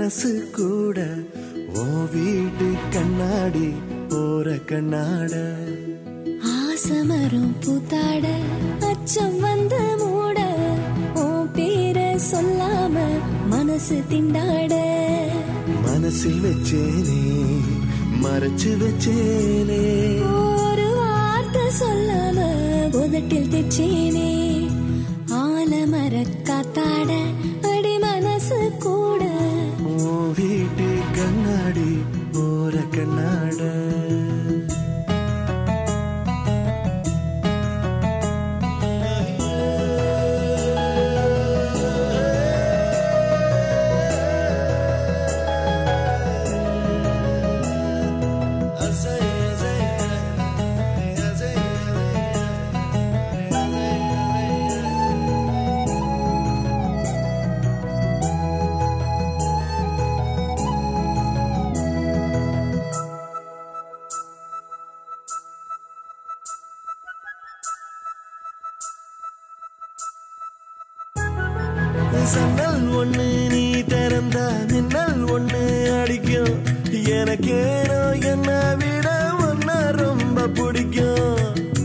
மனசு கூட ஓ வீட்டு கண்ணாடி போற கண்ணாட ஆசமரம் பூத்தாட அச்சம் வந்து மூட உன் பேரை சொல்லாம மனசு திண்டாட மனசில் வச்சேனே மறைச்சு வச்சேனே ஒரு வார்த்தை சொல்லாம உதட்டில் தைச்சேனே ஆலமர காத்தாட அடி மனசு கூட ஓ வீட்டு கண்ணாடி போற கண்ணாட சன்னல் ஒண்ணு நீ திறந்தா மின்னல் ஒண்ணு அடிக்கும் எனக்கேனோ என்ன விட ஒன்ன ரொம்ப பிடிக்கும்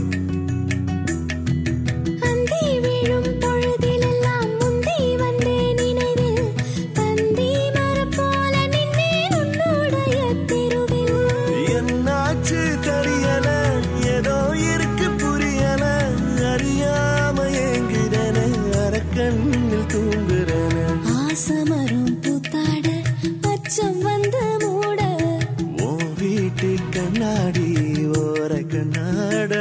அந்தி விழும் பொழுதிலெல்லாம் முந்தி வந்தேன் நினைவில் தந்தி மரம் போல நின்னேன் உன்னுடைய தெருவில் என்னாச்சு தெரியல ஏதோ இருக்கு புரியல அறியாம ஏங்குறன அரக்கண்ணில் தூங்குறன ஆசமரம் பூத்தாட அச்சம் வந்து மூட ஓ வீட்டு கண்ணாடி ஓர கண்ணாட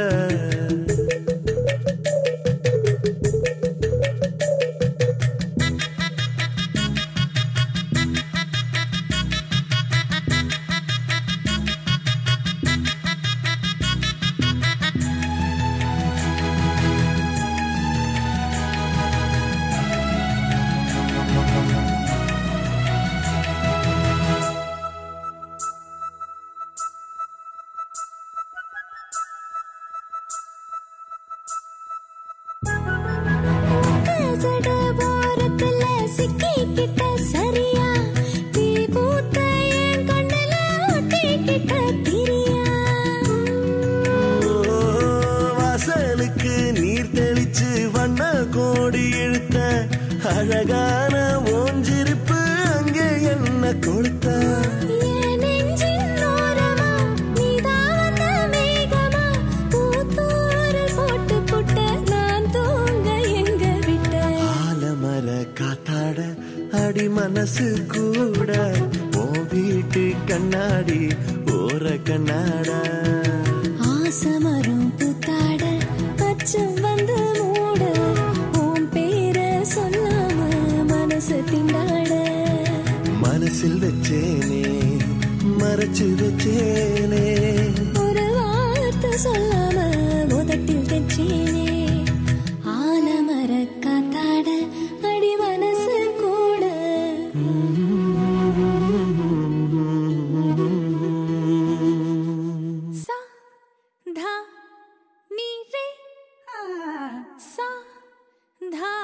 சட போரத்துல சிக்கிக்கிட்ட சரியா தீ பூத்த என் கண்ணுல ஒட்டிக்கிட்ட திரியா ஓ, வாசலுக்கு நீர் தெளிச்சு வண்ண கோடி இழுத்த அழகான ஓஞ்சிருப்பு அங்கே என்ன கொடுத்த என் நெஞ்சின் ஓரமா நீதான் வந்த மேகமா பூத்தூரல் போட்டு புட்ட நான் தூங்க எங்க விட்ட ஆலமர காத்தாட அடி மனசு கூட ஓ வீட்டு கண்ணாடி ஓர கண்ணாடா ஆசமரம் பூத்தாட அச்சம் வந்து மூட உன் பேரை சொல்லாம மனசு திண்டாட மனசில் வச்சேனே மறைச்சு வச்சேனே ஒரு வார்த்தை சொல்லாம உதட்டில் தைச்சேனே ஆலமர காத்தாட அடி மனசு கூட சா धा नी रे सा धा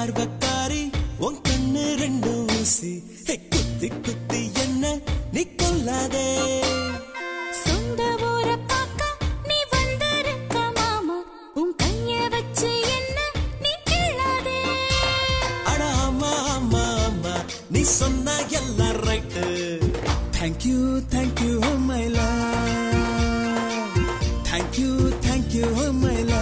பார்வக்காரி உன் கண்ணு ரெண்டு ஊசி ஹே, குத்தி குத்தி என்ன நீ கொல்லாதே சொந்த ஊரை பார்க்க நீ வந்திருக்க மாமா உன் கைய வச்சு என்ன நீ கிள்ளாதே அட ஆமா ஆமா ஆமா நீ சொன்ன எல்லாம் right thank you thank you my love thank you thank you my love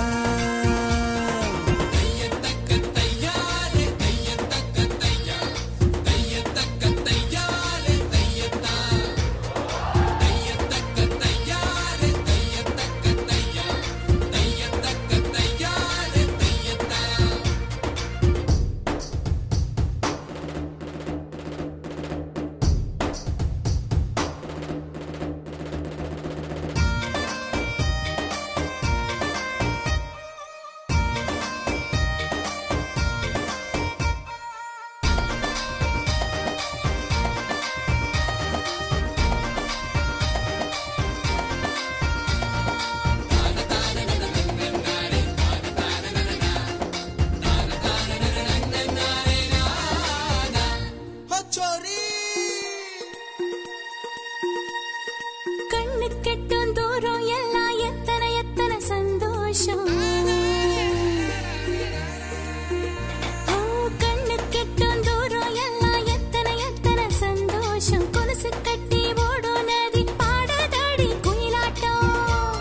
கண்ணு கெட்டும் தூரம் எல்லாம் எத்தனை எத்தனை சந்தோஷம் ஓ, கண்ணு கெட்டும் தூரம் எல்லாம் எத்தனை எத்தனை சந்தோஷம் கொலுசு கட்டி ஓடும் நதி பாடதடி குயிலாட்டம்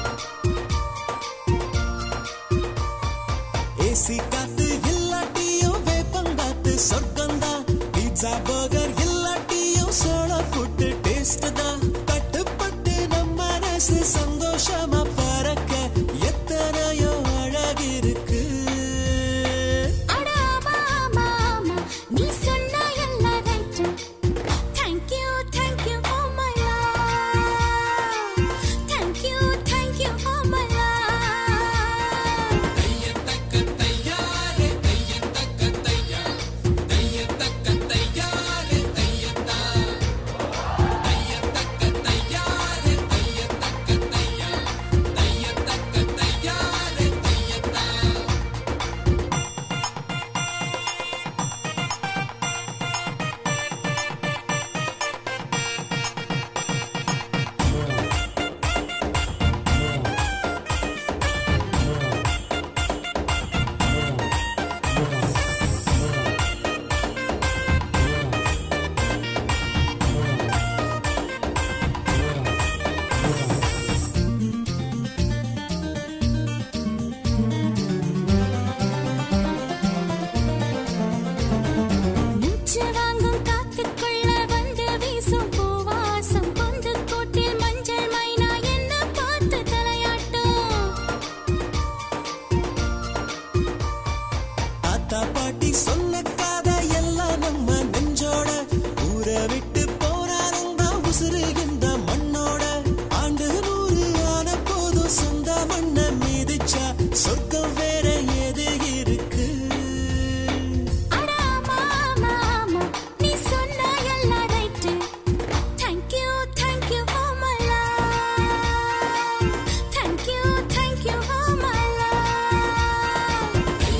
ஏசி காத்து இல்லாட்டியும் வேப்பங்காத்து சொர்க்கம்தான் பீட்சா பர்கர் இல்லாட்டியும் சோள புட்டு டேஸ்ட் தான் கட்டுப்பட்டு நம்ம மனசு சந்தோஷமா பறக்க எத்தனையோ அழகிருக்கு அட ஆமா, ஆமா, ஆமா, நீ சொன்ன எல்லாம் right. Thank you, thank you, oh my love. Thank you, thank you, oh my love. மூச்சு வாங்கும் காத்துக்குள்ள வந்து வீசும் பூவாசம் பொந்து கூட்டில் மஞ்சள் மைனா என்ன பார்த்து தலையாட்டும் தாத்தா பாட்டி சொன்ன கதை எல்லாம் நம்ம நெஞ்சோட ஊரை விட்டு போனாலும் தான் உசுறு இந்த மண்ணோட ஆண்டு நூறு ஆன போதும் சொந்த மண்ணை மீதிச்சா சொர்க்கம் வேற எது இருக்கு அட ஆமா, ஆமா, ஆமா, நீ சொன்ன எல்லாம் right. Thank you, thank you, oh my love. Thank you, thank you, oh my love.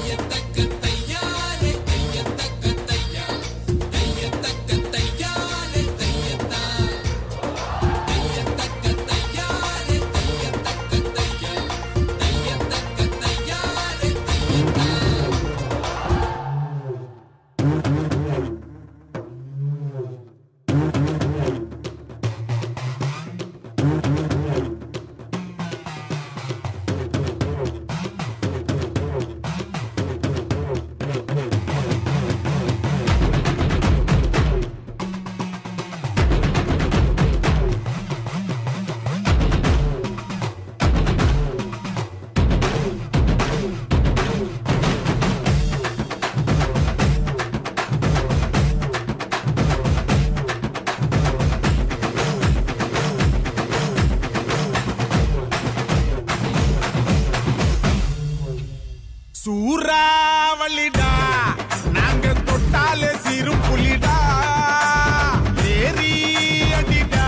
சூறாவளிடா நாங்க தொட்டாலே சிறு புலிடா ஏறி அடிடா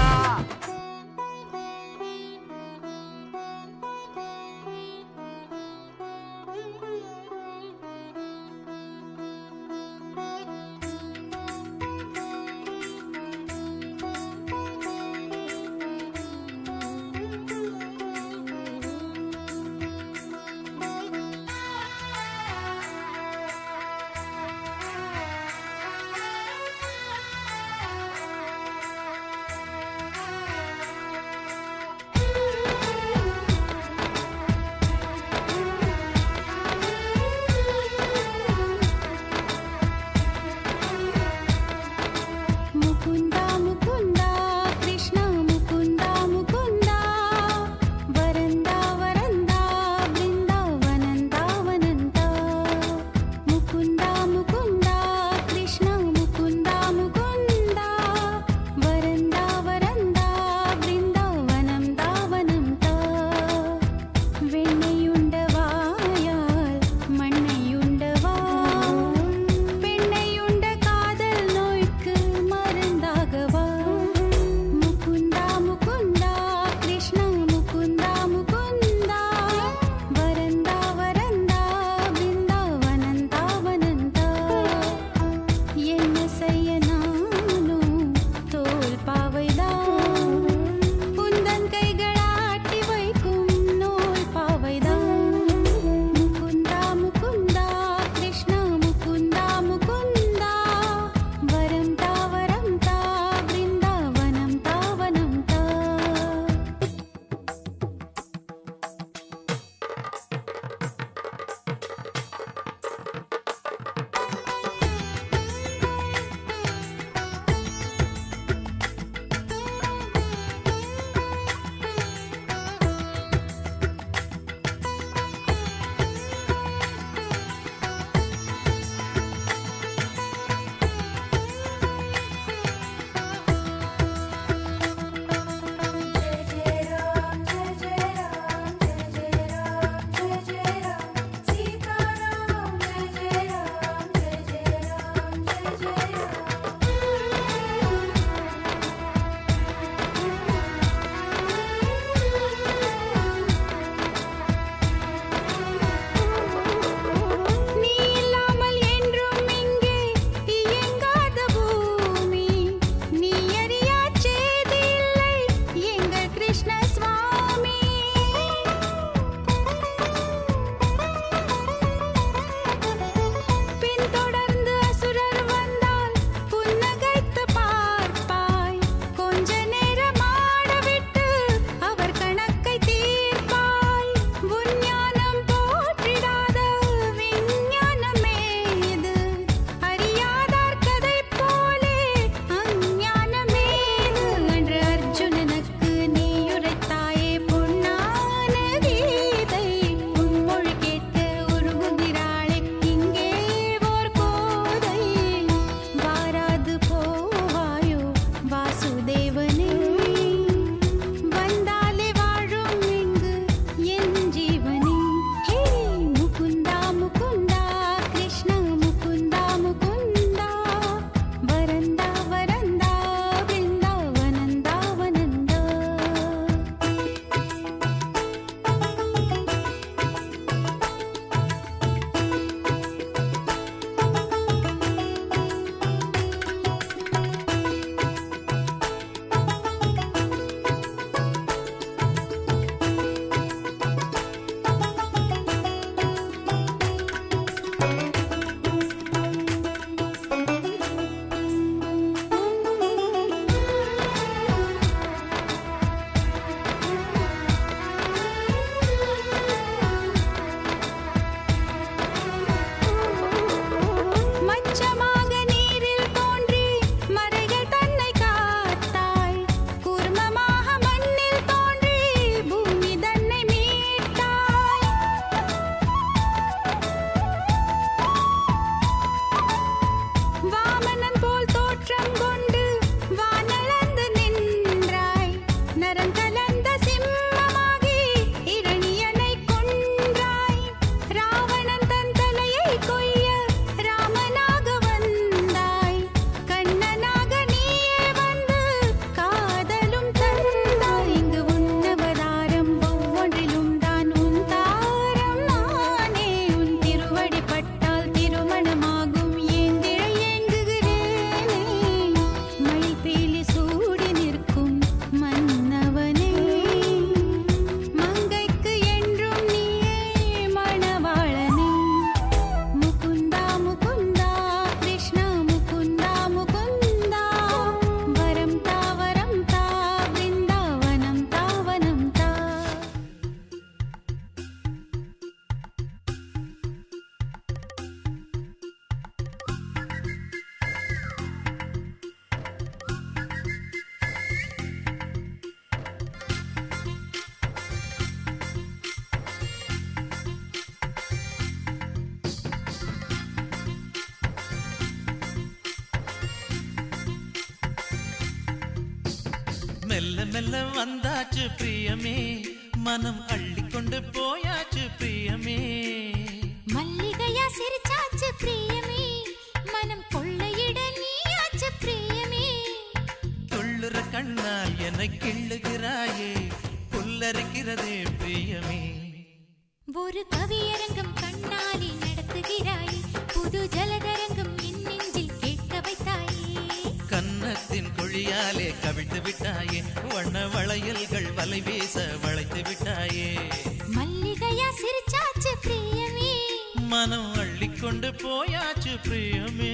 மெல்ல மெல்ல வந்தாச்சு பிரியமே மனம் அள்ளிக்கொண்டு போயாச்சு பிரியமே மல்லிகையா சிரிச்சாச்சு பிரியமே மனம் கொள்ளையிட நீயாச்சு பிரியமே துள்ளுற கண்ணால் என்னை கிள்ளுகிறாயே புல்லரிக்கிறதே பிரியமே ஒரு கவியரங்கம் கண்ணாலே நடத்துகிறாய் புது ஜலதரங்கம் என் நெஞ்சில் கேட்க வைத்தாயே கன்னத்தின் குழியாலே கவிழ்த்து விட்டாயே வண்ண வளையல்கள் வலை வீச வளைத்து விட்டாயே மல்லிகையா சிரிச்சாச்சு பிரியமே மனம் அள்ளிக்கொண்டு போயாச்சு பிரியமே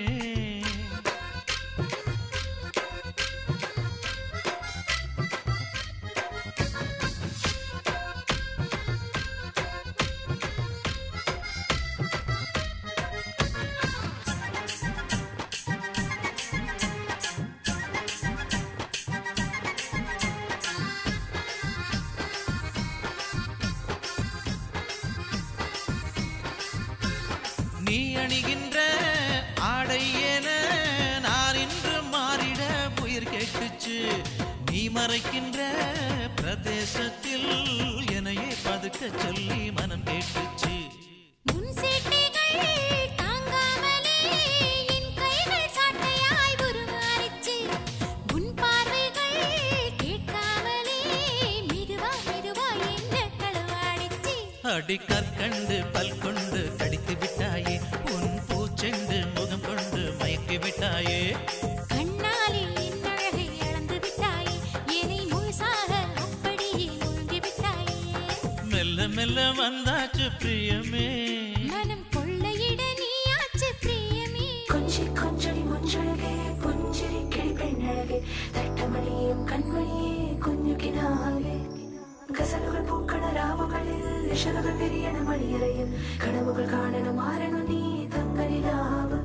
நீ அணிகின்ற ஆடை என நான் இன்று மாறிட உயிர் கேட்டுச்சு நீ மறைக்கின்ற பிரதேசத்தில் என்னையே பதுக்க சொல்லி மனம் கேட்டுச்சு உன் சேட்டைகள் தாங்காமலே என் கைகள் சாட்டையாய் உருமாறிச்சு உன் பார்வைகள் கேட்காமலே மெதுவா மெதுவா என்ன களவாடிச்சு அடி கற்கண்டு பல் கொண்டு கடித்து விட்டாயே உன் பூச்செண்டு முகம் கொண்டு மயக்கி விட்டாயே கண்ணாலே என் அழகை அளந்து விட்டாயே என்னை முழுசாக அப்படியே மூழ்கி விட்டாயே மெல்ல மெல்ல வந்தாச்சு பிரியமே மனம் கொள்ளையிட நீயாச்சு பிரியமே கொஞ்சி கொஞ்சடி முஞ்சழகே പുഞ്ചിരി കിളിപ്പെണ്ണഴകെ തട്ടമണിയും കൺമണിയെ കുഞ്ഞു കിനാവേ ഗസലുകൾ പൂക്കണ രാവുകളിൽ ഇഷലുകൾ വിരിയണ മണിയറയിൽ കനവുകൾ കാണണ മാറണു നീ തങ്കരിലാവ്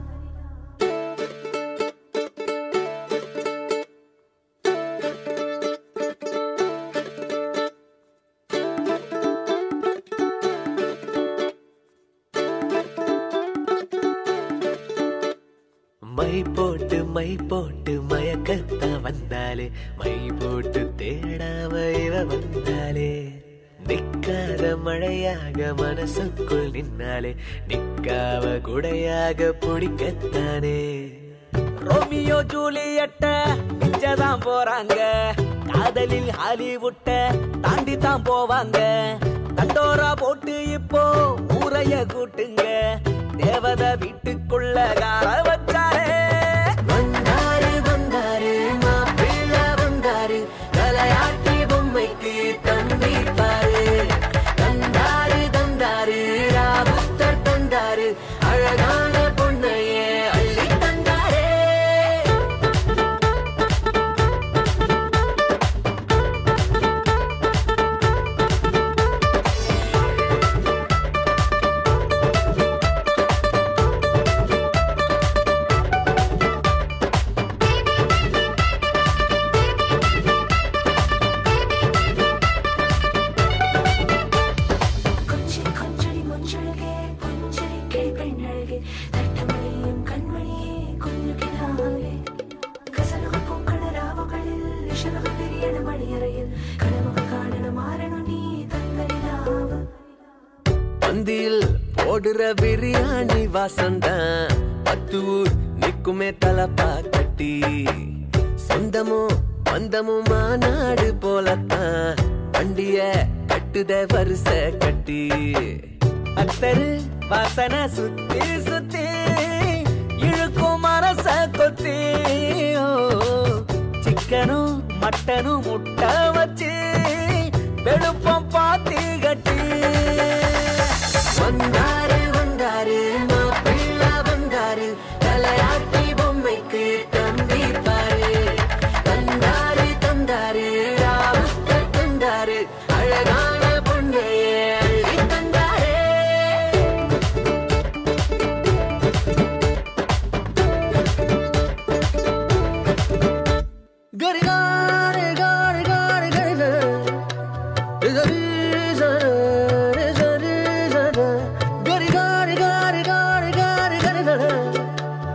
மை போட்டு மை போட்டு மயக்கத்த வந்தாலே மை போட்டு தேடாம இவ வந்தாலே நிக்காத மழையாக மனசுக்குள் நின்னாலே நிக்காவ குடையாக பிடிக்கத்தானே ரோமியோ ஜூலியட்ட மிஞ்சதான் போறாங்க காதலில் ஹாலிவுட்ட தாண்டி தான் போவாங்க தண்டோரா போட்டு இப்போ ஊரைய கூட்டுங்க தேவத வீட்டுக்குள்ள கார வச்சாரே வந்தாரு வந்தாரு மாப்பிள்ள வந்தாரு தலையாட்டி பொம்மைக்கு தம்பி பாரு தந்தாரு தந்தாரு ராபுத்தர் தந்தாரு அழகான பொண்ணையே அள்ளி தந்தாரே கொஞ்சி கொஞ்சடி முஞ்சழகே പുഞ്ചിരി കിളിപ്പെണ്ണഴകെ തട്ടമണിയും കൺമണിയെ കുഞ്ഞു കിനാവേ ഗസലുകൾ പൂക്കണ രാവുകളിൽ ഇഷലുകൾ വിരിയണ മണിയറയിൽ കനവുകൾ കാണണ മാറണു നീ തങ്കരിലാവ് பந்தியில் போடுற பிரியாணி வாசம்தான் பத்து ஊர் நிக்குமே தலப்பா கட்டி சொந்தமும் பந்தமும் மாநாடு போலத்தான் வண்டிய கட்டுத வரிச கட்டி அத்தரு வாசனை சுத்தி சுத்தி இழுக்கும் மனச கொத்தி ஓ, சிக்கனும் மட்டனும் முட்டை வச்சு வெளுப்பம் பாத்தி கட்டி வந்தாரு வந்தாரு மாப்பிள்ள வந்தாரு தலையாட்டி பொம்மைக்கு தம்பி பாரு தந்தாரு தந்தாரு ராவுத்தர் தந்தாரு அழகான பொண்ணையே அள்ளி தந்தாரே கரி காரி காரி காரி கரி கரி கரி கரி கரி கரி கரி கரி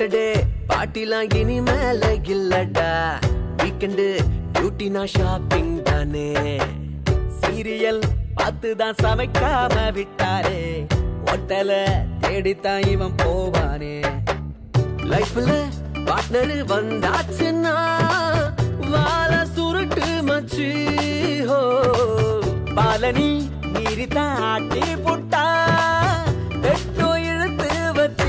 சாட்டர்டே பாட்டிலாம் இனிமேல இல்லடா வீக்கெண்டு டியூட்டினா ஷாப்பிங் தானே சீரியல் பார்த்து தான் சமைக்காம விட்டாரே ஹோட்டல தேடித்தான் இவன் போவானே லைஃப்ல பார்ட்னர் வந்தாச்சுன்னா வாழ சுருட்டு மச்சு ஹோ பாலனி மீறி தாட்டி புட்டா பெட்டோ இழுத்து வச்சு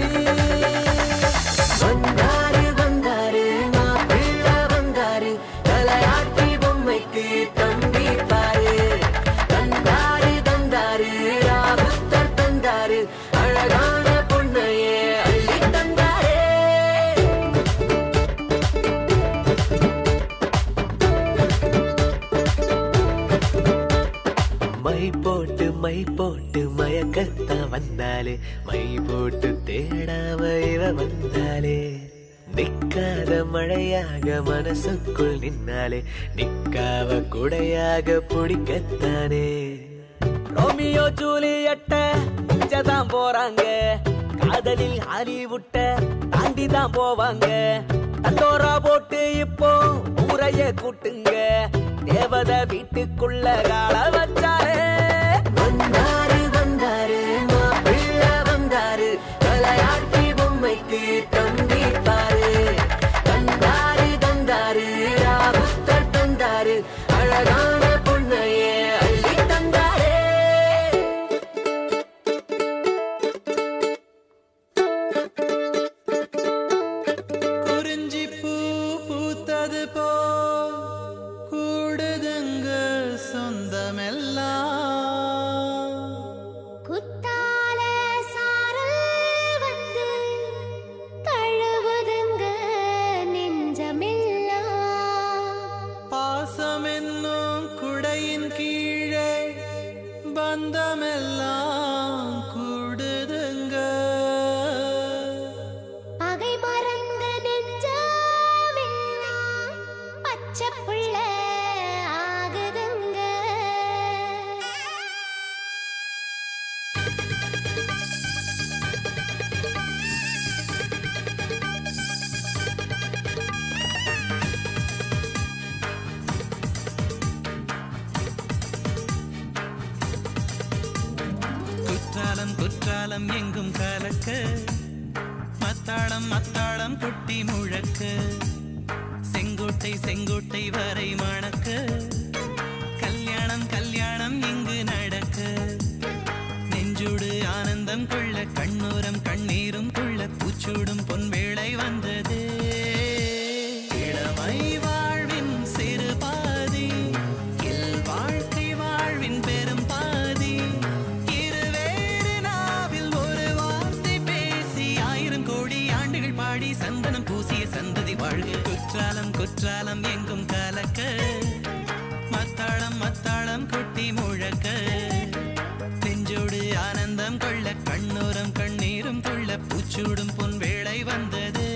வந்தாரு வந்தாரு மாப்பிள்ள வந்தாரு தலையாட்டி பொம்மைக்கு தம்பி பாரு தந்தாரு தந்தாரு ராபுத்தர் தந்தாரு அழகான பொண்ணையே அள்ளி தந்தாரே மை போட்டு மை போட்டு மயக்கத்தான் வந்தாலே மை போட்டு தேடாம இவ வந்தாலே நிக்காத மழையாக மனசுக்குள் நின்னாலே நிக்காவ குடையாக பிடிக்கத்தானே ரோமியோ ஜூலியட்ட மிஞ்சதான் போறாங்க காதலில் ஹாலிவுட்ட தாண்டி தான் போவாங்க தண்டோரா போட்டு இப்போ ஊரைய கூட்டுங்க தேவத வீட்டுக்குள்ள கால வச்சாரே வந்தாரு வந்தாரு மாப்பிள்ள வந்தாரு தலையாட்டி பொம்மைக்கு தம்பி பாரு தந்தாரு தந்தாரு ராபுத்தர் தந்தாரு அழகான பொண்ணையே அள்ளி தந்தாரே குறிஞ்சி பூ பூத்தது போ கூடுதுங்க சொந்தமெல்லாம் குத்தால சாரல் வந்து தழுவுதுங்க நெஞ்சமெல்லாம் பாசம் என்னும் குடையின் கீழே பந்தமெல்லாம் கூடுதுங்க பகை மறந்த நெஞ்சமெல்லாம் பச்சை புள்ள ஆகுதுங்க குற்றாலம் குற்றாலம் எங்கும் கலக்க மத்தாளம் மத்தாளம் கொட்டி முழக்க செங்கோட்டை செங்கோட்டை வரை மணக்க கல்யாணம் கல்யாணம் இங்கு நடக்க நெஞ்சோடு ஆனந்தம் கொள்ள கண்ணோரம் கண்ணீரும் கொள்ள பூச்சூடும் பொன் வேளை வந்தது இளமை வாழ்வின் சிறு பாதி இல் வாழ்க்கை வாழ்வின் பெரும் பாதி இருவேறு நாவில் ஒரு வார்த்தை பேசி ஆயிரம் கோடி ஆண்டுகள் பாடி சந்தனம் பூசிய சந்ததி வாழ்க குற்றாலம் குற்றாலம் எங்கும் கலக்க மத்தாளம் மத்தாளம் கொட்டி முழக்க நெஞ்சோடு ஆனந்தம் கொள்ள கண்ணோரம் கண்ணீரும் கொள்ள பூச்சூடும் பொன் வேளை வந்தது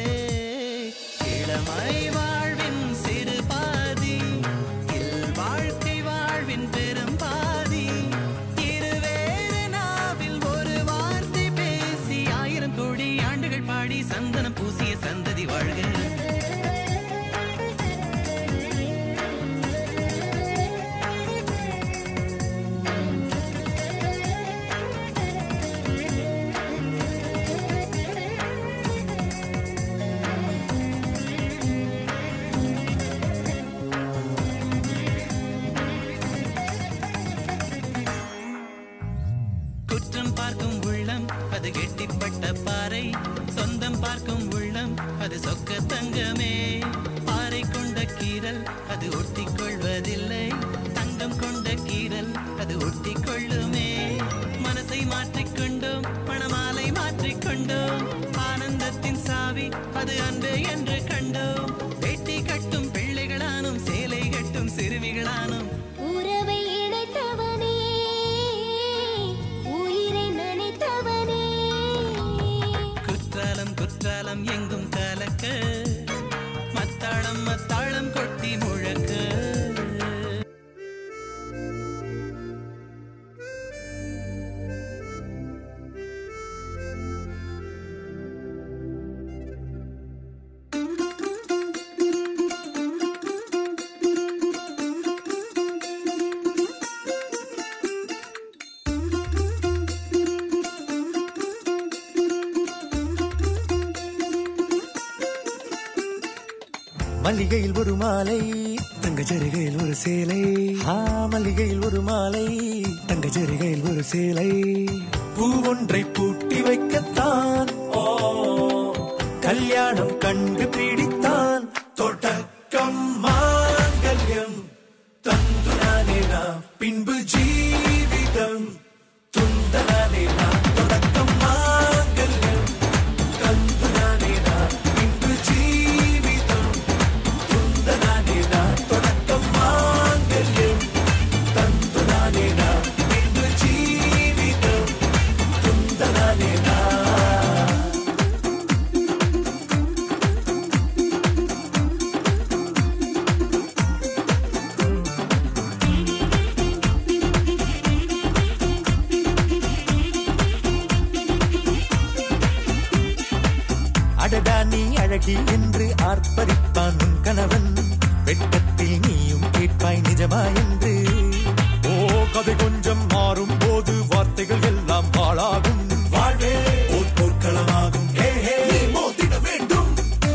இளமை வாழ்வின் சிறு பாதி இல் வாழ்க்கை வாழ்வின் பெரும் பாதி இருவேறு நாவில் ஒரு வார்த்தை பேசி ஆயிரம் கோடி ஆண்டுகள் பாடி சந்தனம் பூசிய சந்ததி வாழ்க குற்றம் பார்க்கும் உள்ளம் அது கெட்டிப்பட்ட பாறை சொந்தம் பார்க்கும் உள்ளம் அது சொக்க தங்கமே பாறை கொண்ட கீரல் அது ஒட்டிக் கொள்வதில்லை தங்கம் கொண்ட கீரல் அது ஒட்டிக் கொள்ளுமே மனசை மாற்றிக்கொண்டோம் பணமாலை மாற்றிக்கொண்டோம் ஆனந்தத்தின் சாவி அது அன்பே என்று கண்டோம் வெட்டி கட்டும் பிள்ளைகளானும் சேலை கட்டும் சிறுமிகளானும் உறவை இணைத்தவனே உயிரை நினைத்தவனே குற்றாலம் குற்றாலம் எங்கும் கலக்க மத்தாளம் மத்தாளம் கொட்டி முழக்க மல்லிகையில் ஒரு மாலை தங்க ஜரிகையில் ஒரு சேலை ஆ மல்லிகையில் ஒரு மாலை தங்க ஜரிகையில் ஒரு சேலை பூ ஒன்றை பூட்டி வைக்கத்தான் ஓ கல்யாணம் கண்டு பிடித்தான் தொடக்கம் மாங்கல்யம் தந்துரானே நாம் பின்பு ஜீவிதம் துந்தனானே நாம் தொடக்கம் மாங்கல்யம் தந்துரானே நாம் பின்பு ஜீவிதம் துந்தனானே நாம் தொடக்கம் மாங்கல்யம் தந்துரானே நாம் பின்பு ஜீவிதம் துந்தனானே நாம் அடடா நீ அழகி என்று ஆர்ப்பரிப்பான் உன் கணவன் வெட்கத்தில் நீயும் கேட்பாய் நிஜமா என்று ஓ கதை கொஞ்சம் மாறும் போது வார்த்தைகள் எல்லாம் பாழாகும் வாழ்வே ஓர் போர்க்களமாகும் ஹே ஹே நீ மோதிட வேண்டும்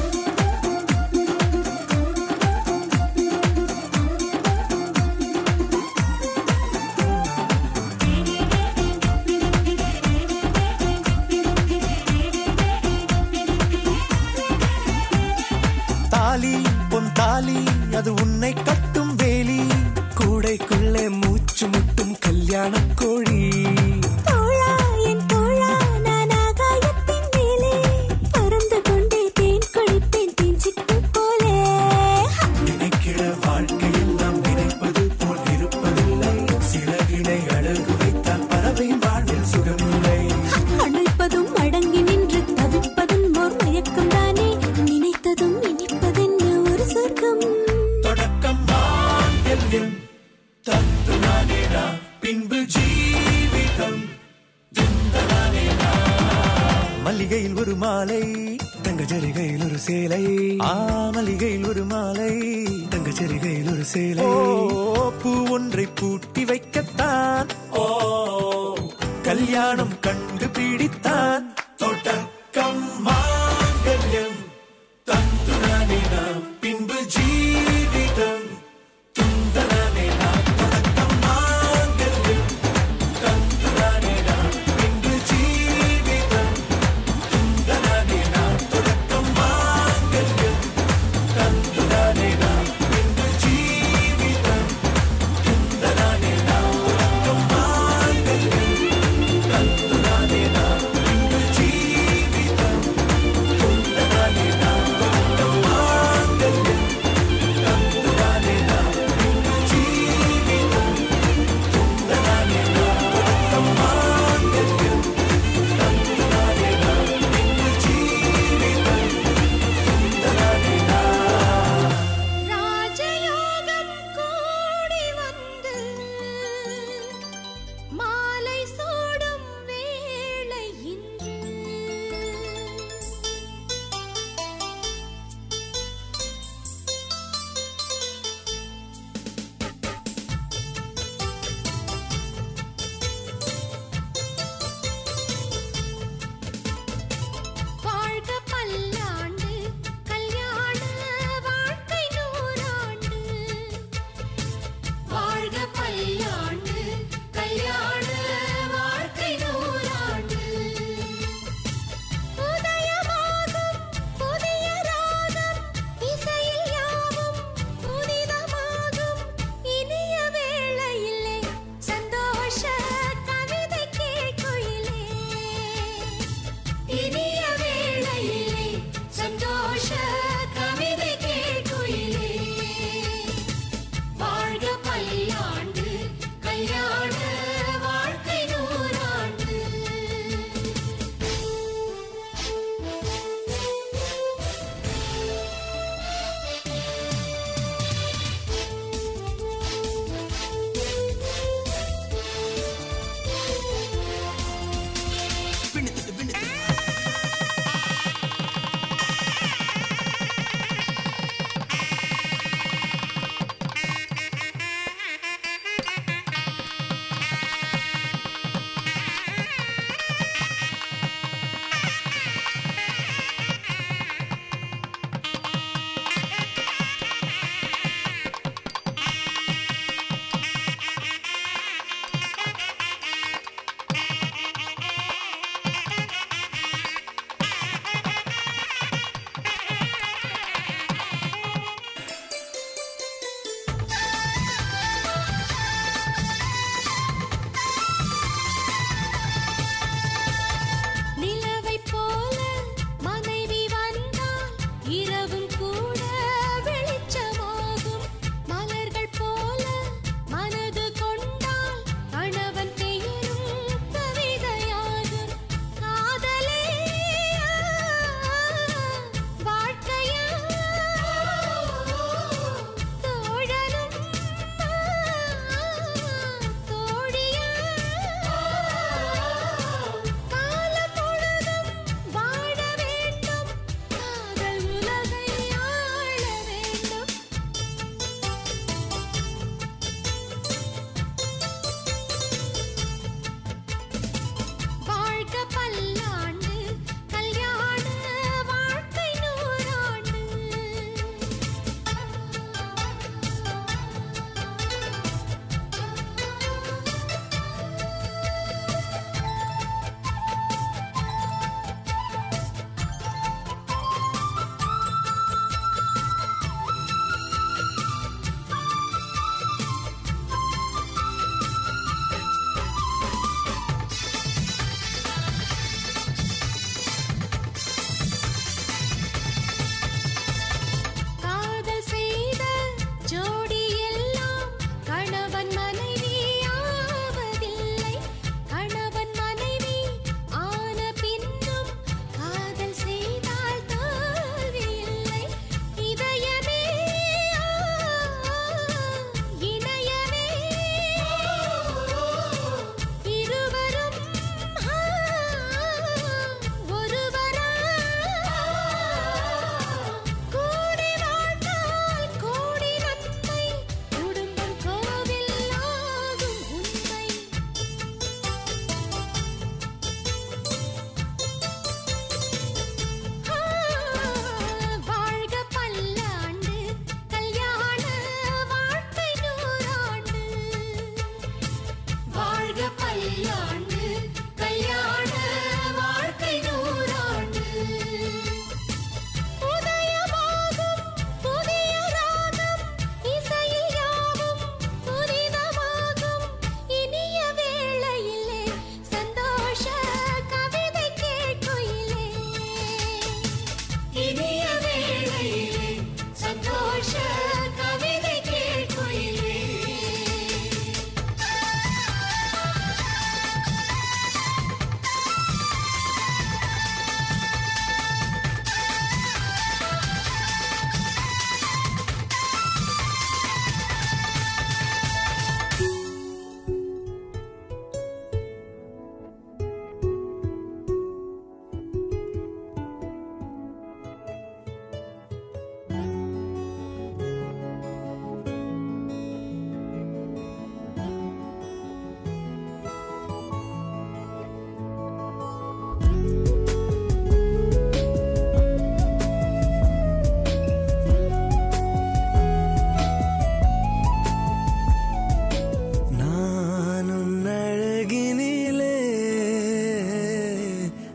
தாலி பொன் தாலி அது உன்னை கட்டும் வேலி கூடைக்குள்ளே மூச்சு முட்டும் கல்யாண கோழி தோழா என் தோழா நான் ஆகாயத்தின் மேலே பறந்து கொண்டே தேன் குடிப்பேன் தேஞ்சிட்டு போலே நினைக்கிற வாழ்க்கையில் நாம் நினைப்பது போல் இருப்பதில்லை சிறகினை அழகு வைத்தால் பறவை வாழ்வில் சுகமில்லை அழைப்பதும் அடங்கி நின்று தவிப்பதும் ஓர் மயக்கம் தானே நினைத்ததும் இனிப்பதென்ன ஒரு சொர்க்கம் தொடக்கம் மாங்கல்யம் தந்து நானேனா பின்பு ஜீவிதம் துந்தனானேனா மல்லிகையில் ஒரு மாலை தங்க ஜரிகையில் ஒரு சேலை ஆ மல்லிகையில் ஒரு மாலை தங்க ஜரிகையில் ஒரு சேலை ஓ பூ ஒன்றை பூட்டி வைக்கத்தான் ஓ கல்யாணம் கண்டு பிடித்தான் தொடக்கம் மாங்கல்யம் தந்துரானே நாம் பின்பு ஜீவிதம் துந்தனானே நாம் தொடக்கம் மாங்கல்யம் தந்துரானே நாம் பின்பு ஜீவிதம் துந்தனானே நாம் தொடக்கம் மாங்கல்யம் தந்துரானே நாம் பின்பு ஜீவிதம் துந்தனானே நாம் தொடக்கம் மாங்கல்யம் தந்துரானே நாம் பின்பு ஜீவிதம்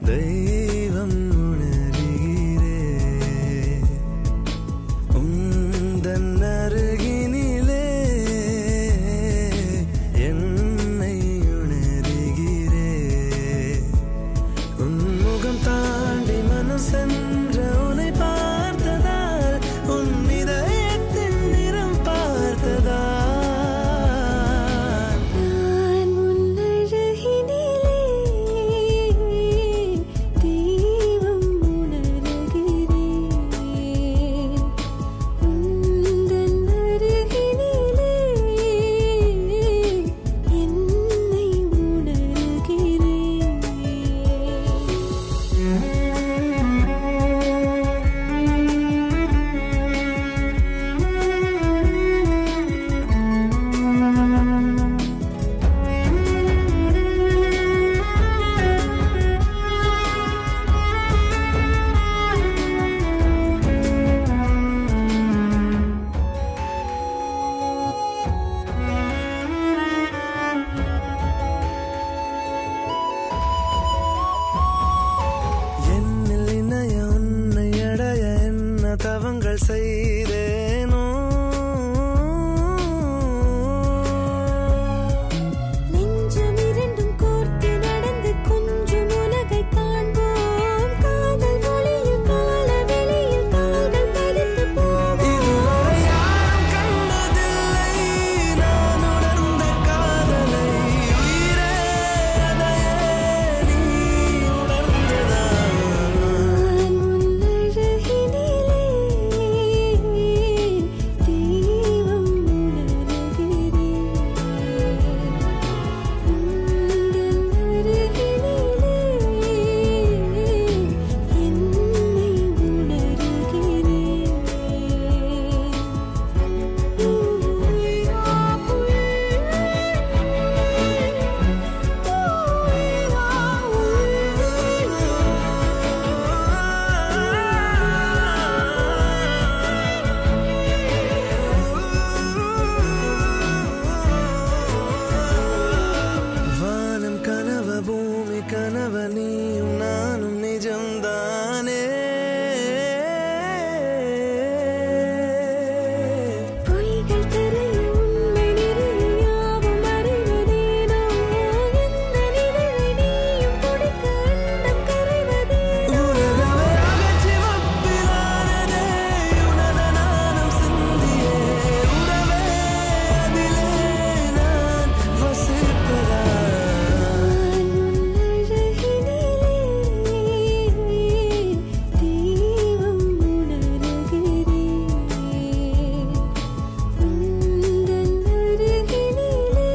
தெய்வம் உணர்கிறே உந்தன் அருகினிலே என்னை உணர்கிறே உன் முகம் தாண்டி மனம் சென்ற உன்னை பார்த்ததால் உன் இதயத்தின் நிறம் பார்த்ததால் நான் உன்னழகினிலே தெய்வம் உணர்கிறேன் உந்தன் அருகினிலே என்னை உணர்கிறேன் என்னில் இணைய உன்னை அடைய என்ன தவங்கள் செய்தேனோ நெஞ்சம் இரண்டும் கோர்த்து நடந்து கொஞ்சம் உலகை காண்போம் காதல் மொழியில் கால வெளியில் கால்கள் பதித்து போவோம் இதுவரை யாரும் கண்டதில்லை நான் உணர்ந்த காதலை உயிரே அதையே நீ உணர்ந்ததா நான் உன்னழகினிலே தெய்வம் உணர்கிறேன் உந்தன் அருகினிலே என்னை வானம் கனவ பூமி கனவ நீயும் நானும் நிஜம்தானே பொய்கள் தெரிய உண்மை நிறைய யாவும் அறிவதேனோ எந்த நிழலை நீயும் கொடுக்க அண்டம் கரைவதேனோ உலகமே அகச்சிவப்பிலானதே உனத நாணம் சிந்தியே உறவே அதிலே நான் வசிப்பதா நான் உன்னழகினிலே தெய்வம் உணர்கிறேன் உந்தன் அருகினிலே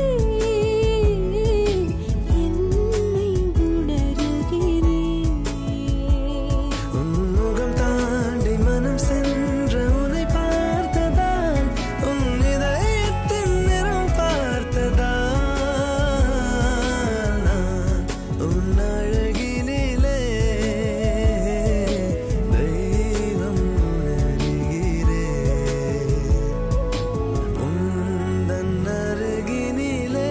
என்னை உணர்கிறேன் உன் முகம் தாண்டி மனம் சென்ற உன்னை பார்த்ததால் உன் இதயத்தின் நிறம் பார்த்ததால் நான் உன் அழகினிலே தெய்வம் உணர்கிறேன் உந்தன் அருகினிலே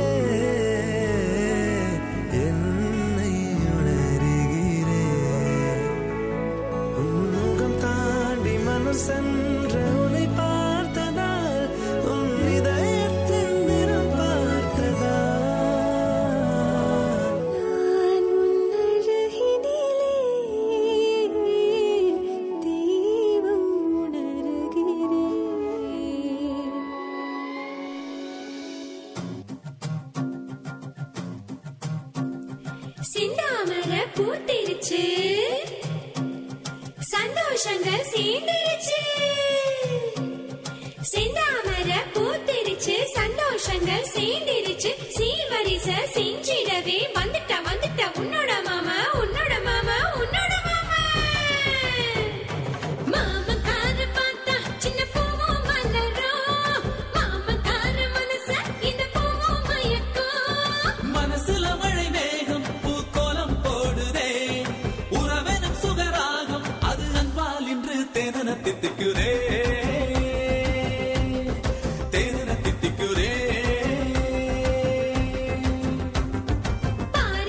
என்னை உணர்கிறேன் உன்முகம் தாண்டி மனம் சென்ற உன்னை பார்த்ததால் உன் இதயத்தின் நிறம் பார்த்ததால் நான் உன்னழகினிலே தெய்வம் உணர்கிறேன் சிந்தாமர பூத்திருச்சு சந்தோஷங்கள் சேர்ந்துருச்சு செந்தாமர பூத்திருச்சு சந்தோஷங்கள் சேர்ந்துருச்சு சீர்வரிச செஞ்சிடவே வந்துட்ட வந்துட்ட உன்னோட மாமா உன்னோட மாமா உன்னோட மாமா மாமக்கார பார்த்தா சின்ன பூவும் மலரும் மாமக்கார மனச இந்த பூவும் மயக்கும் மனசுல மழை மேகம் பூக்கோலம் போடுதே உறவெனும் சுகராகம் அது அன்பால் இன்று தேனன தித்திக்குதே தேனன தித்திக்குதே பார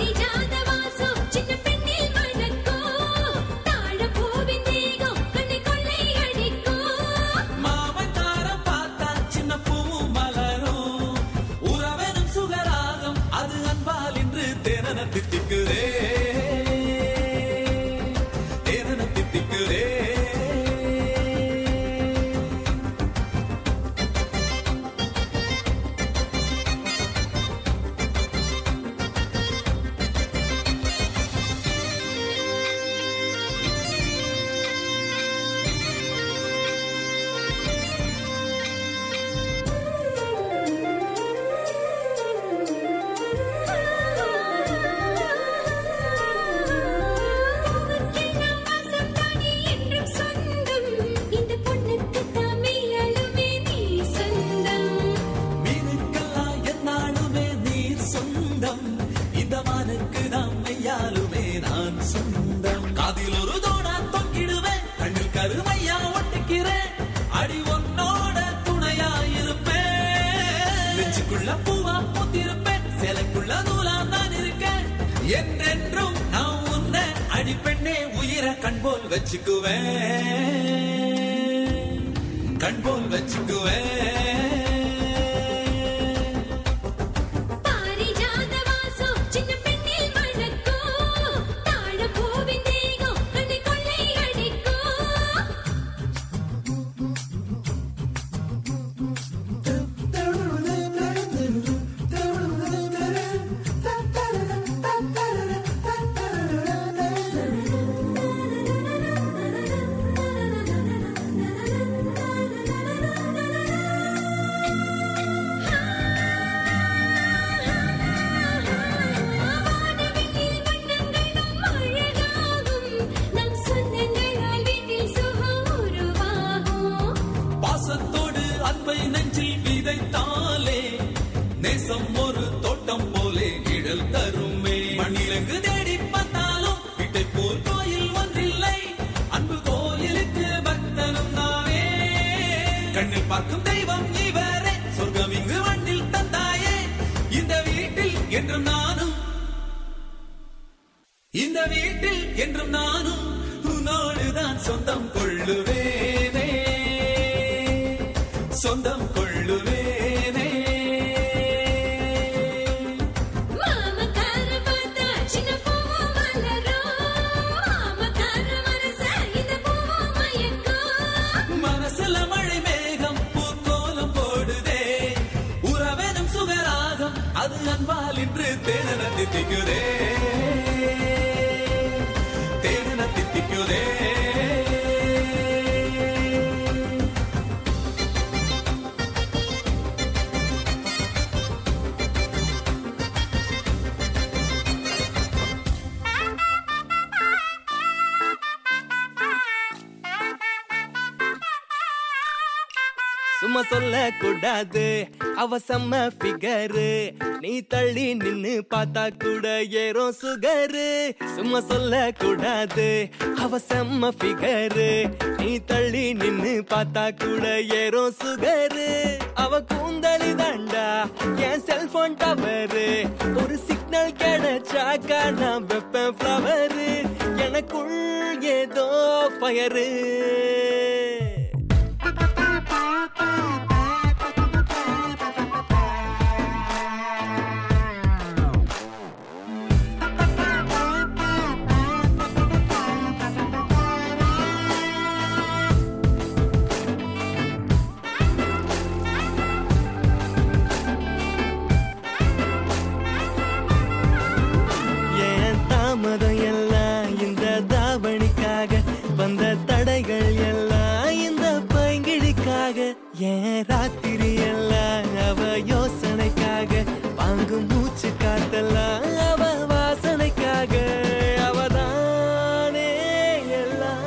தித்திக்குதே தேனன தித்திக்குதே பூவுக்கெல்லாம் வாசம் தானே என்றும் சொந்தம் இந்த பொண்ணுக்கு தமிழழுமே நீ சொந்தம் மீனுக்கெல்லாம் என்னாலுமே நீர் சொந்தம் இந்த மானுக்கு நாம் மெய்யாலுமே நான் சொந்தம் காதில் ஒரு தோணா தொங்கிடுவேன் கண்ணில் கருமையா ஒட்டிக்கிறேன் அடி உன்னோட துணையா இருப்பேன் நெஞ்சுக்குள்ள பூவா பூத்திருப்பேன் சேலைக்குள்ள நூலா நான் இருக்கேன் என்றென்றும் நான் உன்னை அடி பெண்ணே உயிரை கண்போல் வச்சுக்குவேன் கண்போல் வச்சுக்குவேன் பாரிஜாத வாசம் சின்ன பெண்ணில் மணக்கும் தாழப்பூவின் தேகம் கண்ணை கொள்ளை அடிக்கும் வானவில்லில் வண்ணங்களும் அழகாகும் நம் சொந்தங்களால் வீட்டில் சுகம் உருவாகும் பாசத்தோடு அன்பை நெஞ்சில் விதைத்தாலே நேசம் ஒரு தோட்டம் போலே நிழல் தருமே மண்ணிலங்கு தேடி பார்த்தாலும் வீட்டை போல் கோயில் ஒன்றில்லை அன்பு கோயிலுக்கு பக்தனும் நானே கண்ணில் பார்க்கும் தெய்வம் இவரே சொர்க்கம் இங்கு மண்ணில் தந்தாயே இந்த வீட்டில் என்றும் நானும் இந்த வீட்டில் என்றும் நானும் உன்னோடுதான் சொந்தம் கொள்ளுவேனே சொந்தம் கொள்ளுவேனே மாமக்கார பார்த்தா சின்ன பூவும் மலரும் மாமக்கார மனச இந்த பூவும் மயக்கும் மனசுல மழை மேகம் பூக்கோலம் போடுதே உறவெனும் சுகராகம் அது அன்பால் இன்று தேனன தித்திக்குதே தேனன தித்திக்குதே சும்மா சொல்ல கூடாது அவ செம்ம ஃபிகரு நீ தள்ளி நின்னு பார்த்தா கூட ஏறும் சுகரு சும்மா சொல்ல கூடாது அவ செம்ம ஃபிகரு நீ தள்ளி நின்னு பார்த்தா கூட ஏறும் சுகரு அவ கூந்தலி தாண்டா என் செல்போன் டவரு ஒரு சிக்னல் கிடைச்சாக்கா நான் வெப்பேன் ஃப்ளவரு எனக்குள் ஏதோ ஃபயரு ஏன் தாமதம் எல்லாம் இந்த தாவணிக்காக வந்த தடைகள் எல்லாம் இந்த பைங்கிழிக்காக ஏன் ராத்திரி எல்லாம் அவ யோசனைக்காக வாங்கும் மூச்சு காத்தெல்லாம் அவ வாசனைக்காக அவதானே எல்லாம்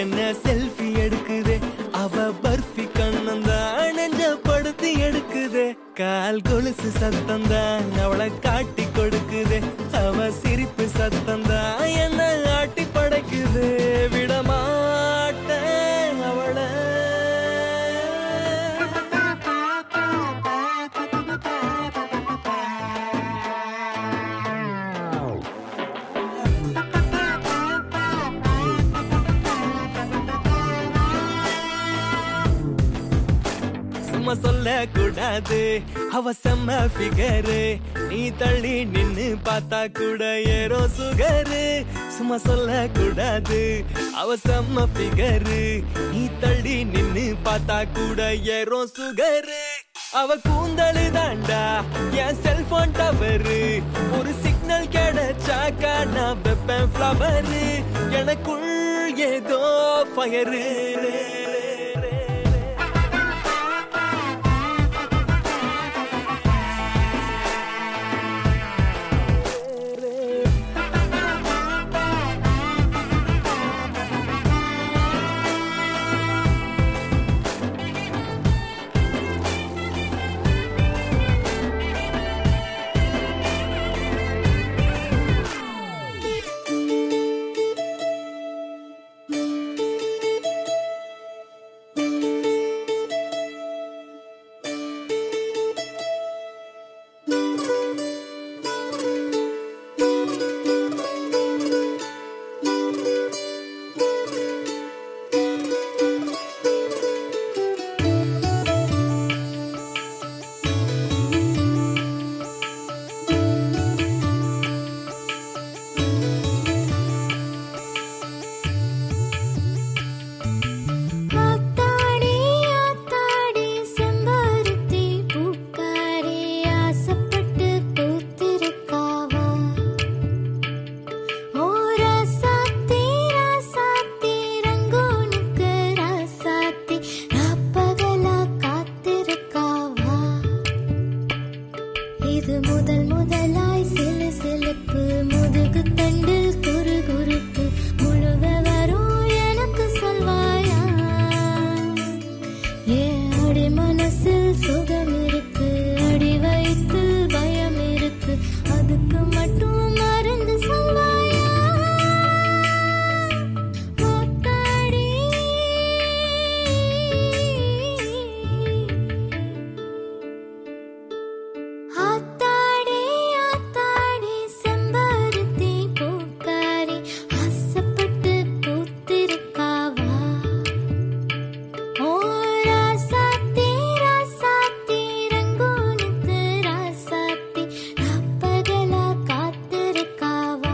என்ன செல்ஃபி எடுக்குதே அவ பர்ஃபி கண்ணந்தான் நெஞ்ச படுத்தி எடுக்குதே கால் கொலுசு சத்தந்தான் அவளை காட்டி கொடுக்குதே அவ சிரிப்பு சத்தந்தான் என்ன ஆட்டி படைக்குதே விடமாட்டேன் அவளை சும்மா சொல்ல கூடாது அவ செம்ம ஃபிகரு நீ தள்ளி நின்னு பார்த்தா கூட ஏறோ சுகரு சும்மா சொல்ல கூடாது அவ செம்ம ஃபிகரு நீ தள்ளி நின்னு பார்த்தா கூட ஏறோ சுகரு அவ கூந்தலு தாண்டா என் செல்போன் டவரு ஒரு சிக்னல் கிடைச்சாக்கா நான் வைப்பேன் ஃப்ளவரு எனக்குள் ஏதோ ஃபயரு ஆத்தாடி ஆத்தாடி செம்பருத்தி பூக்காரே ஆசைப்பட்டு பூத்திருக்காவா ஓ ராசாத்தி ராசாத்தி ரங்கூனுக்கு ராசாத்தி ராப்பகலா காத்திருக்காவா இது முதல் முதலாய் சிலு சிலுப்பு முதுகு தண்டில் குறு குறுப்பு முழுக வரும் எனக்கு சொல்வாயா ஏ அடி மனசில் சுகம் இருக்கு அடி வயிற்றில் பயம் இருக்கு அதுக்கு மட்டும் மருந்து சொல்வாயா ஆத்தாடி ஆத்தாடி ஆத்தாடி செம்பருத்தி பூக்காரி ஆசைப்பட்டு பூத்திருக்காவா ஓ ராசாத்தி ராசாத்தி ரங்கூனுக்கு ராசாத்தி ராப்பகலா காத்திருக்காவா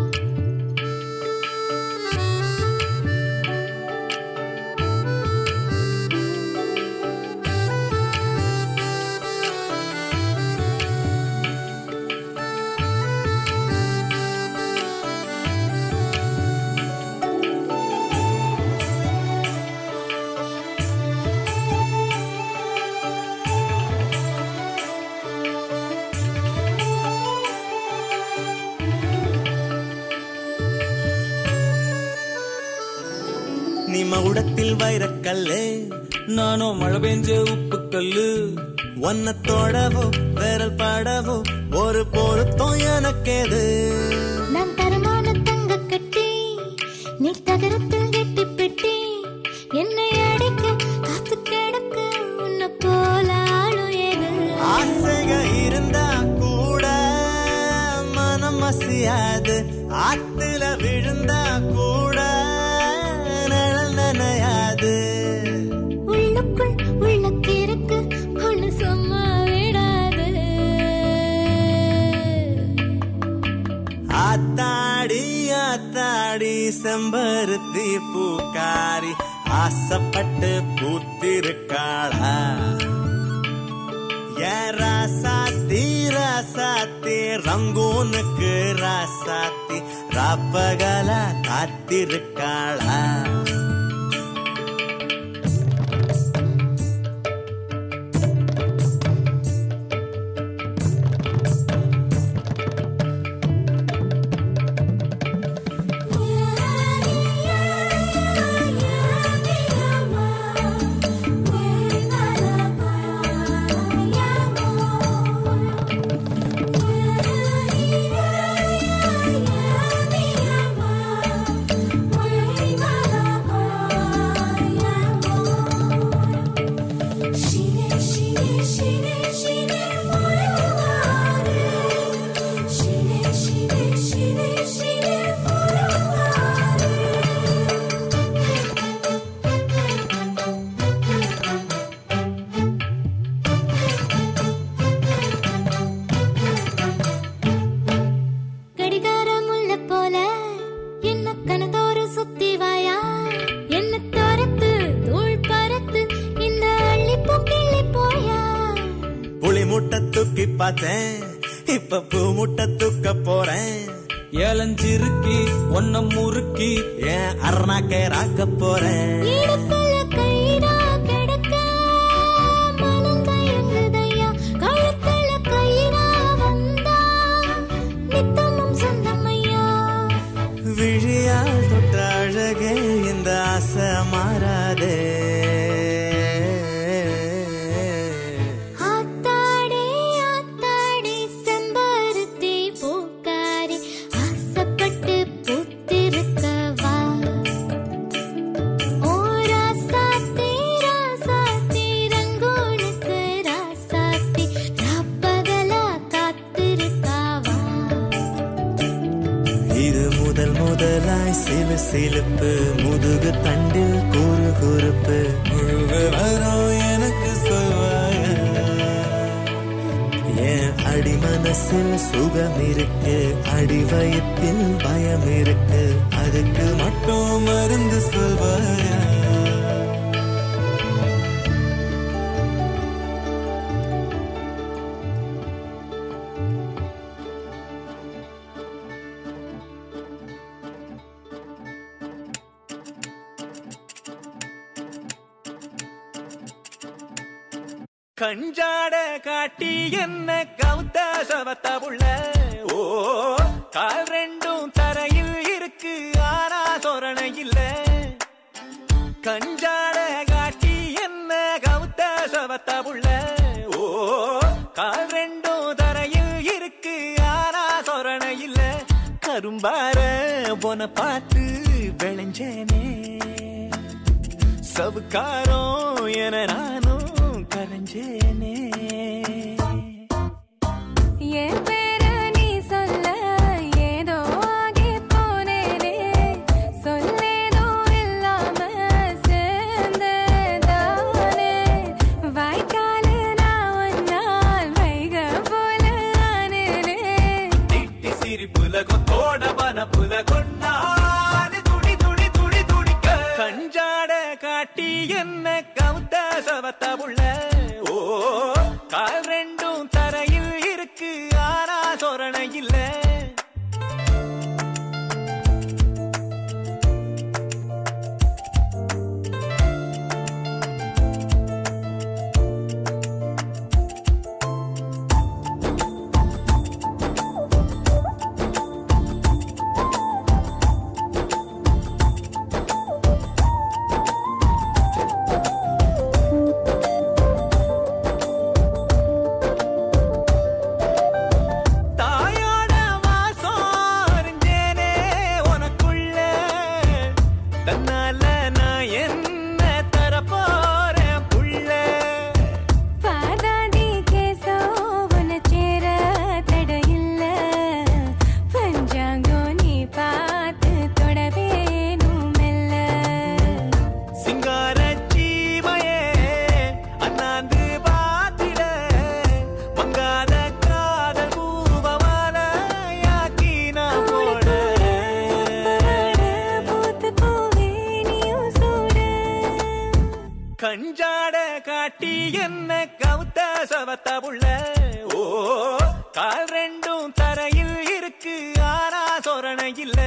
நீ மகுடத்தில் வைரக்கல்லு நானும் மழை பெஞ்ச உப்பு கல்லு ஒன்ன தொடவோ விரல் படவோ ஒரு பொருத்தம் எனக்கேது நான் தரமான தங்க கட்டி நீ தகரத்தில் கெட்டி பெட்டி என்னை அடைக்க காத்து கிடக்கு உன்னை போல ஆளும் ஏது ஆசைக இருந்தா கூட மனம் அசையாது ஆத்துல விழுந்தா கூட நிழல் நனையாது உள்ளுக்குள் உள்ளக்கிருக்கு ஒண்ணு சும்மா விடாது ஆத்தாடி ஆத்தாடி செம்பருத்தி பூக்காரி ஆசைப்பட்டு பூத்திருக்காளா ஏன் ராசாத்தி ராசாத்தி ரங்கூனுக்கு ராசாத்தி ராப்பகல காத்திருக்காளா ஆ தூக்கி பார்த்தேன் இப்ப பூ முட்டை தூக்க போறேன் ஏலஞ்சிருக்கி ஒன்ன முறுக்கி ஏன் அருணாக்கே ராக்க போறேன் இடுப்புல கயிறா கிடக்க மனம் தயங்குதையா கழுத்துல கயிறா வந்தா நித்தமும் சொந்தமையா விழியால் தொட்ட அழகே இந்த ஆசை மாறாதே ஆத்தாடே ஆத்தாடே செம்பருத்தி பூக்காரி ஆசைப்பட்டு பூத்திருக்கவா ஓ ராசாத்தி ராசாத்தி ரங்கோனுக்கு ராசாத்தி ராப்பகலா காத்திருக்காவா இது முதல் முதலாய் சிலு சிலுப்பு முதுகு தண்டில் குறு குறுப்பு முழுகு வரும் எனக்கு சொல்வாய என் அடி மனசில் சுகம் இருக்கு அடி வயத்தில் பயம் இருக்கு அதுக்கு மட்டும் மருந்து சொல்வாயா கஞ்சாட காட்டி என்ன கவுத்த சவத்த புள்ள ஓ கால் ரெண்டும் தரையில் இருக்கு ஆனா சொரணை இல்ல கஞ்சாட காட்டி என்ன கவுத்த சவத்த புள்ள ஓ கால் ரெண்டும் தரையில் இருக்கு ஆனா சொரணை இல்ல கரும்பார போன பார்த்து விளைஞ்சேனே சவுக்காரம் என நானும் கரைஞ்சேனே என் பேர நீ சொல்ல ஏதோ ஆகி போனேனே சொல்லேதோ இல்லாம சேர்ந்ததானே வாய்க்காலு நான் ஒன்னால் வைக போல ஆனேனே திட்டி சிரிப்புல கொத்தோட பனப்புல கொண்டாடு துடி துடி துடி துடிக்க கஞ்சாட காட்டி என்ன கவுத்த சவத்த புள்ள ஓ கால் ரெண்டும் தரையில் இருக்கு ஆனா சொரணை இல்ல தாயோட வாசம் அறிஞ்சேனே உனக்குள்ள தன்னால நான் என்ன தர போறேன் புள்ள பாதாதி கேசோ உன சேர தடையில்ல பஞ்சாங்கோ நீ பார்த்து தொடவேனும் மெல்ல சிங்கார ஜீவையே அண்ணாந்து பாத்திட மங்காத காதல் பூவமாலையாக்கி நான் போட பூத்து போவே நீயும் சூட கஞ்சாட காட்டி என்ன கவுத்த சவத்த புள்ள ஓ கால் ரெண்டும் தரையில் இருக்கு ஆனா சொரணை இல்ல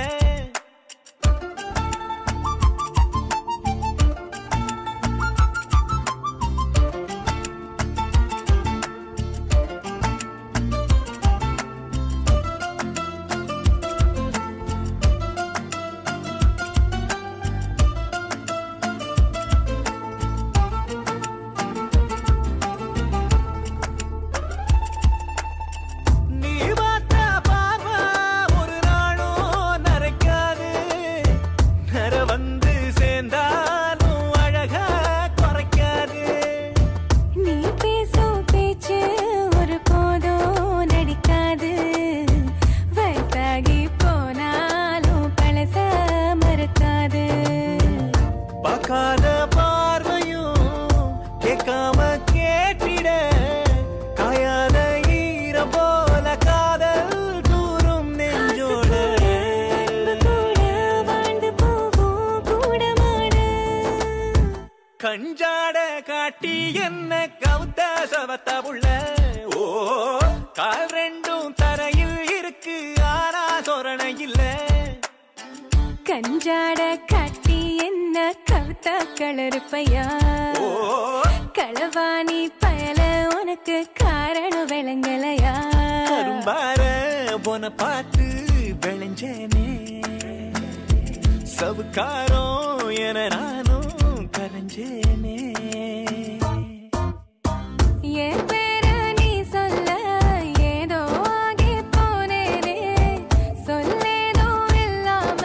நீ பார்த்த பார்வை ஒரு நாளும் நரைக்காது நர வந்து சேர்ந்தாலும் அழகா குறைக்காது நீ பேசும் பேச்சு ஒரு போதும் நடிக்காது வயசாகி போனாலும் பழச மறக்காது பார்க்காத பார்வையும் கேட்காம கேட்டிட காயாத ஈரம் போல காதல் தூரும் நெஞ்சோட அன்பு கூட வாழ்ந்து போவோம் கூடமாட கஞ்சாட காட்டி என்ன கவுத்த சவத்த புள்ள ஓ கஞ்சாட காட்டி என்ன கவுத்தா கலருப்பையா களவாணி பயல உனக்கு காரணம் விளங்கலையா கரும்பார போன பார்த்து விளைஞ்சேனே சவுக்காரம் என நானும் கரைஞ்சேனே என் பேர நீ சொல்ல ஏதோ ஆகி போனேனே சொல்லேதோ இல்லாம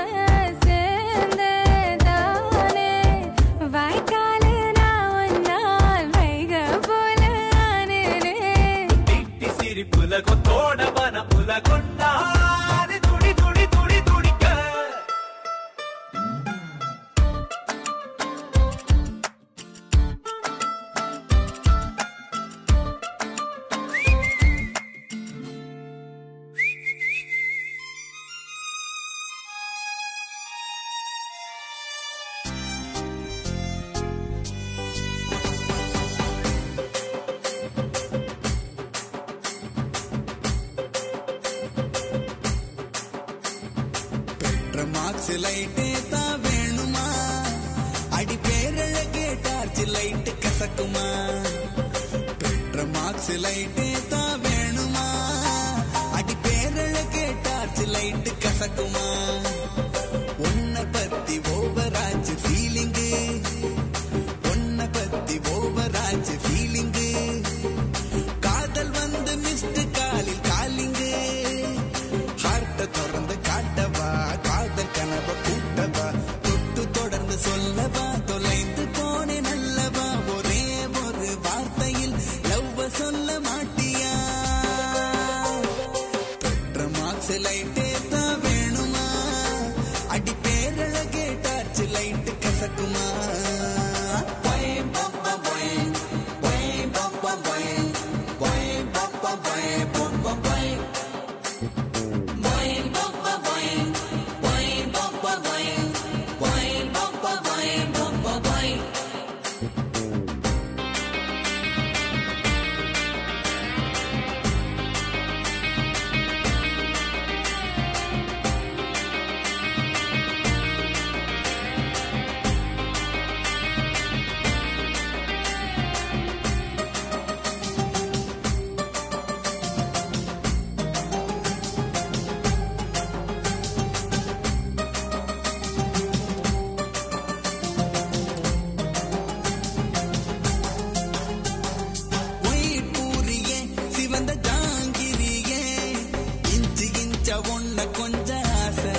சேர்ந்ததானே வாய்க்காலு நான் ஒன்னால் வைக போல ஆனேனே திட்டி சிரிப்புல கொத்தோட வனப்புல கொண்டாடி துடி துடி துடி துடிக்க பெற்ற மார்க்ஸ் லைட்டே தான் வேணுமா அடி பேரழகே டார்ச் லைட் கசக்குமா பெற்ற மார்க்ஸ் லைட்டே தான் வேணுமா அடி பேரழகே டார்ச் லைட் கசக்குமா உன்னை பத்தி ஓவராஜ் ஃபீலிங்கு உன்னை பத்தி ஓவராஜ் ஃபீலிங்கு காதல் வந்து மிஸ்டு காலில் காலிங்கு ஹார்ட்ட திறந்து காட்டவா காதல் கனவ கூட்டவா தொட்டு தொடர்ந்து சொல்லவா தொலைந்து போனே நல்லவா ஒரே ஒரு வார்த்தையில் லவ்வ சொல்ல மாட்டியா பெற்ற மார்க்ஸ் லைட்டே தான் வேணுமா அடி பேரழகே டார்ச் லைட் கசக்குமா பயம் பப்பா பயம் பயம் பப்பா பயம் பயம் பப்பா பயம் பப்பா பயம் பயம் பப்பா பயம் பயம் பப்பா பயம் பயம் பப்பா பயம் பப்பா பயம் ஒயிட் பூரியே சிவந்த ஜாங்கிரியே இஞ்சி இஞ்ச ஒன்ன கொஞ்ச ஆசை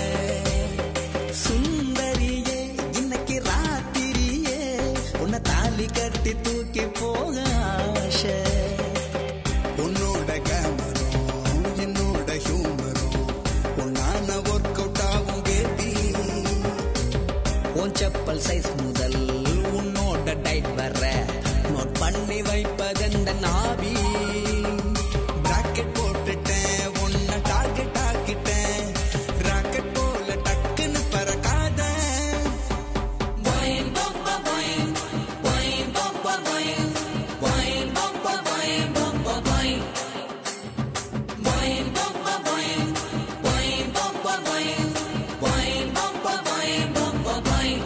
சுந்தரியே இன்னைக்கு ராத்திரியே உன்னை தாலி கட்டி தூக்கி போக ஆசை உன்னோட கேமரும் என்னோட ஹியூமரும் உன்னான ஒர்க் அவுட் ஆகும் பேபி உன் செப்பல் சைஸ் முதல் உன்னோட டைட் வர நோட் பண்ணி வைப்பதெந்த நாபி பிராக்கெட் போட்டுட்டேன் உன்னை டார்கெட் ஆக்கிட்டேன் ராக்கெட் போல டக்குன்னு பறக்காத பயம் பப்பா பயம் பயம் பப்பா பயம் பயம் பப்பா பயம் பப்பா பயம் பயம் பப்பா பயம் பயம் பப்பா பயம் பயம் பப்பா பயம் பப்பா பயம்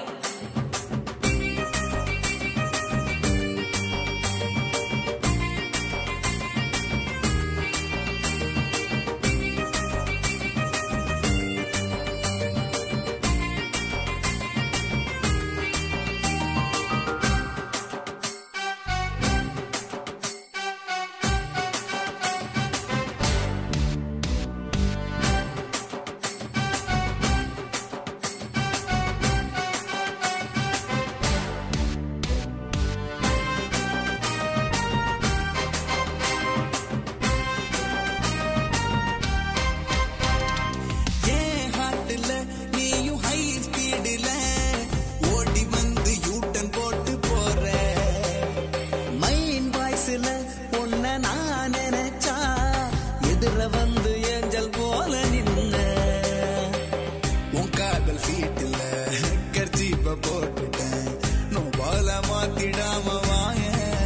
ஏன் ஹார்ட்ல நீயும் ஹை ஸ்பீடுல ஓடி வந்து யூட்டன் போட்டு போற மைண்ட் வாய்ஸ்ல உன்னை நான் நினைச்சா எதிர வந்து ஏஞ்சல் போல நின்ன உன் காதல் சீட்டுல கர்ஜீப்ப போட்டுட்டேன் நோபால மாத்திடாம வாய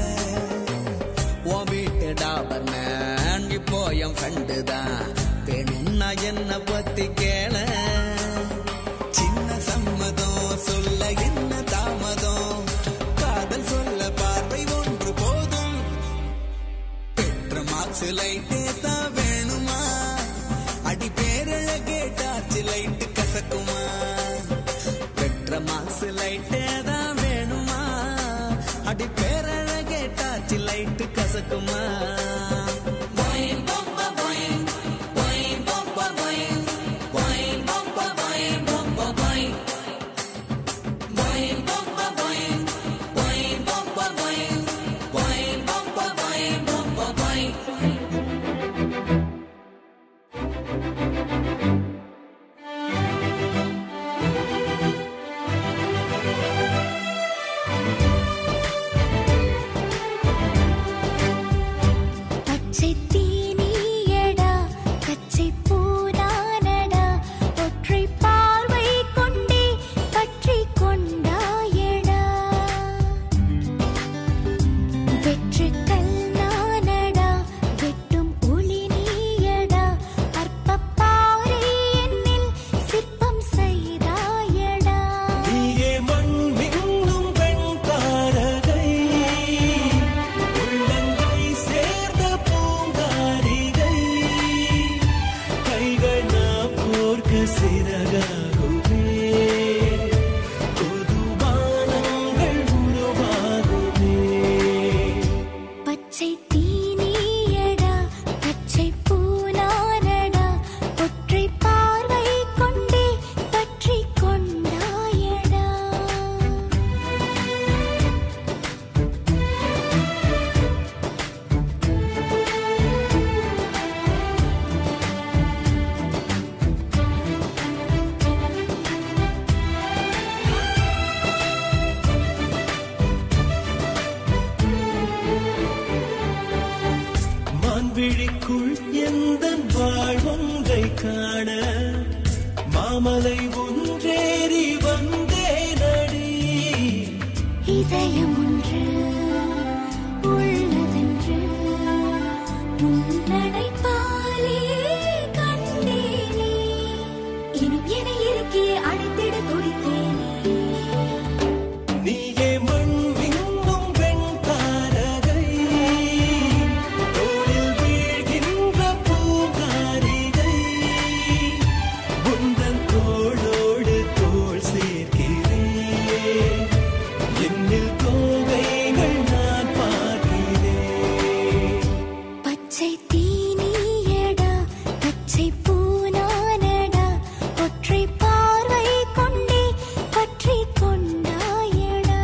உன் வீட்டு டாபர் மேன் இப்போ என் ஃப்ரெண்டு தான் வேணும்னா என்ன பத்தி கேள சின்ன கசக்குமா பச்சை தீனியடா கச்சை பூனானடா ஒற்றை பார்வை கொண்டே பற்றி கொண்டாயடா வெற்று கல்நானடா வெட்டும் ஒளி நீயடா அற்பப்பாறை என்னில் சிற்பம் செய்தாயடா நீயே மண் மின்னும் வெண்காரகை உள்ளங்கை சேர்ந்த பூங்காரிகை கைகள் நாம் கோர்க்க சிறகாகுமே புது வானங்கள் உருவாகுமே பச்சை தீனியடா பச்சை பூனானடா ஒற்றை பார்வை கொண்டே பற்றி கொண்டாயடா மான்விழிக்குள் எந்த வாழ்வொன்றை காண மாமலை ஒன்றேறி வந்தேனடி இதயம் ஒன்று உள்ளதென்று முன்னடைப்பாலே கண்டேனே இனும் என இருக்கே அடைத்திட துடித்தேனே நீயே மண் மின்னும் வெண்காரகை தோளில் வீழ்கின்ற பூங்காரிகை உந்தன் தோளோடு தோள் சேர்க்கிறேன் என்னில் கோவைகள் நான் பார்க்கிறேன் பச்சை தீனியடா பச்சை பூனானடா ஒற்றை பார்வை கொண்டே பற்றி கொண்டாயடா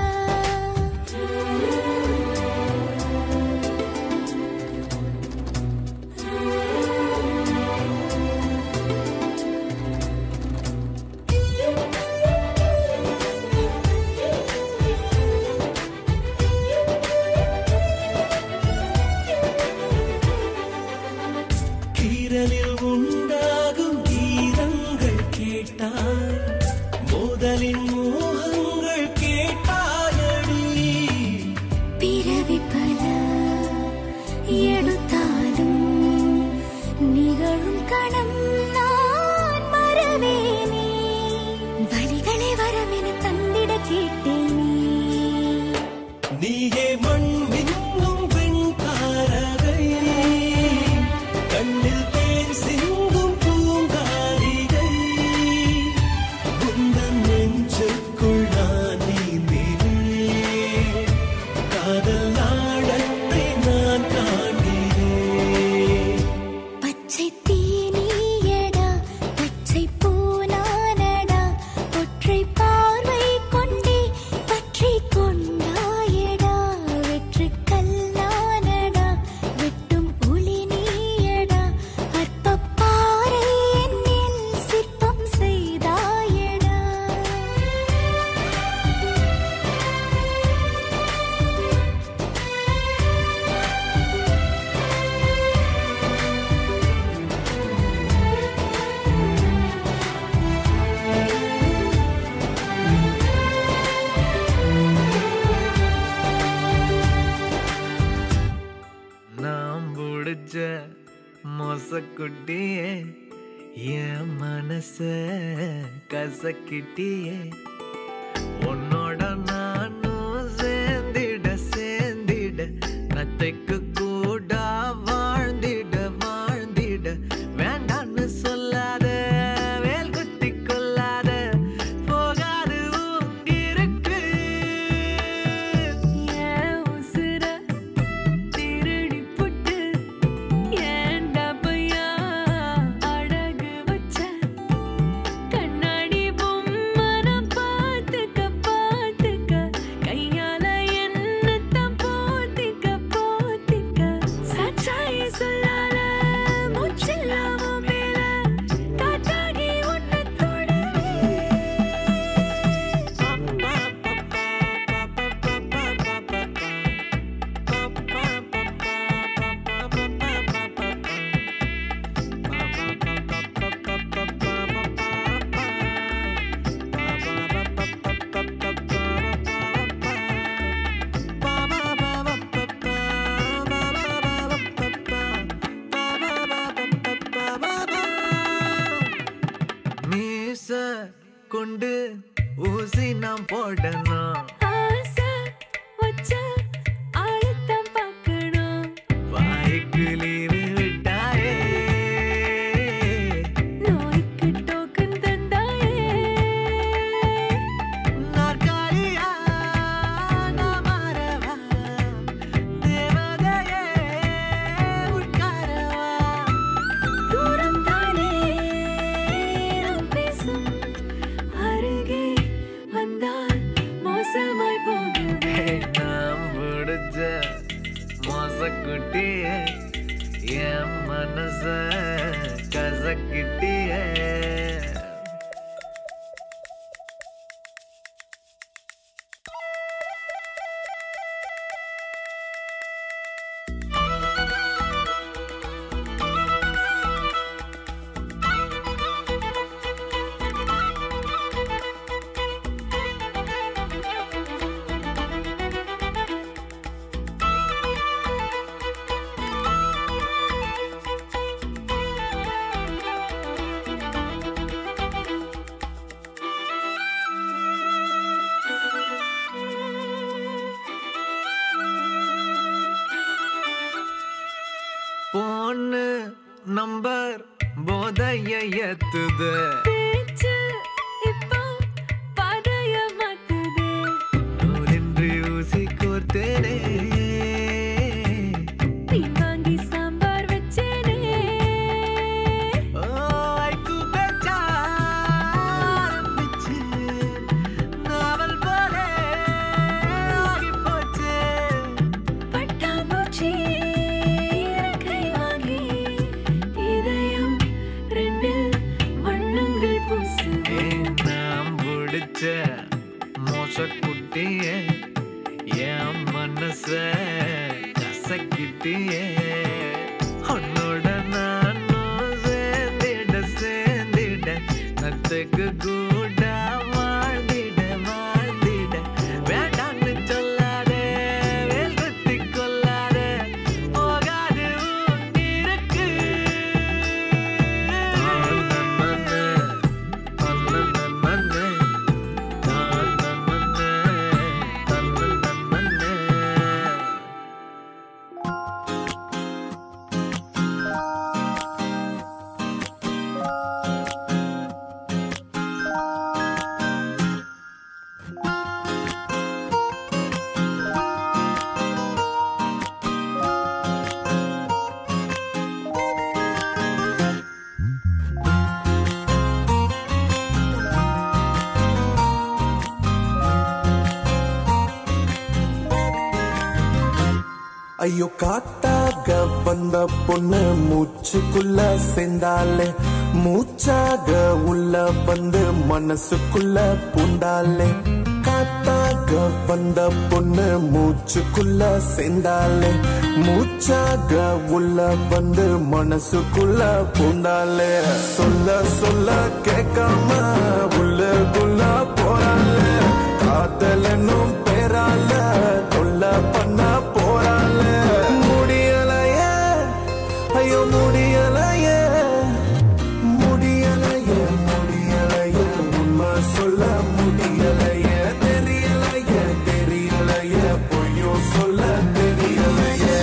கீரலில் உண்டாகும் கீதங்கள் கேட்டாய் மோதலின் மோகங்கள் கேட்டாயடி பிறவி பல எடுத்தாலும் நிகழும் கணம் நான் மறவேனே வழிகளை வரமென தந்திட கேட்டேனே நீயே மண் மின்னும் வெண்காரகை கண்ணில் தேன் சிந்தும் பூங்காரிகை உந்தன் நெஞ்சுக்குள் நான் நீந்தினேன் காதல் நாடத்தை நான் காண்கிறேன் பச்சை தீனியடா பச்சை பூனானடா ஒற்றை பார்வை கொண்டே பற்றி கொண்டாயடா வெற்று கல்லானடா வெட்டும் ஒளி நீயடா அற்பப்பாறை என்னில் சிற்பம் செய்தாயடா நாம் பிடிச்ச மொசக்குட்டியே என் மனச கசக்கிட்டியே உன்னோட நானும் சேர்ந்திட சேர்ந்திட நத்தைக்கு கூட வாழ்ந்திட வாழ்ந்திட வேண்டான்னு சொல்லாத வேல் குத்தி கொள்ளாத போகாது உங்கிருக்கு ஏன் உசுர திருடி கொண்டு ஊசி நாம் போடணும் ஆசை வச்ச ஆழத்தான் பார்க்கணும் வாய்க்கு நீரு விட்டாயே நோய்க்கு டோக்கன் தந்தாயே நாற்காலியா நான் மாறவா தேவதையே உட்காரவா தூரம் தானே நாம் பேசும் அருகே வந்தால் மோசமாய் போகுது நாம் பிடிச்ச மோசக்குட்டிய என் மனச கசக்கிட்டிய பொண்ணு நம்பர் போதைய ஏத்துது பேச்சு இப்போ பாதைய மாத்துது நூலின்றி ஊசி கோர்த்தேனே நீ வாங்கி சாம்பார் வச்சேனே ஓ, ஐக்கு பேச்சா ஆரம்பிச்சு, நாவல் போல ஆகிப் போச்சு. பட்டாம்பூச்சி இறக்கை வாங்கி இதயம் ரெண்டில் வண்ணங்கள் பூசுது ஏன் நாம் பிடிச்ச மோசக்குட்டிய என் மனச கசக்கிட்டியே உன்னோட நானும் சேர்ந்திட சேர்ந்திட நத்துக்கு கூட வாழ்ந்திட வாழ்ந்திட வேண்டான்னு சொல்லாதே வேல் குத்தி கொல்லாதே போகாது உன்னிருக்கு ஐயோ காத்தாக வந்த பொண்ணு மூச்சுக்குள்ள சேர்ந்தாலே மூச்சாக உள்ள வந்து மனசுக்குள்ள பூந்தாலே காத்தாக வந்த பொண்ணு மூச்சுக்குள்ள சேர்ந்தாலே மூச்சாக உள்ள வந்து மனசுக்குள்ள பூந்தாலே சொல்ல சொல்ல கேட்காம உள்ளுக்குள்ள போறாலே காதலனும் பேரால தொல்ல பண்ண போறால முடியலையே ஐயோ முடியலையே முடியலையே முடியலையே உண்மை சொல்ல முடியலையே தெரியலையே தெரியலையே பொய்யோ சொல்ல தெரியலையே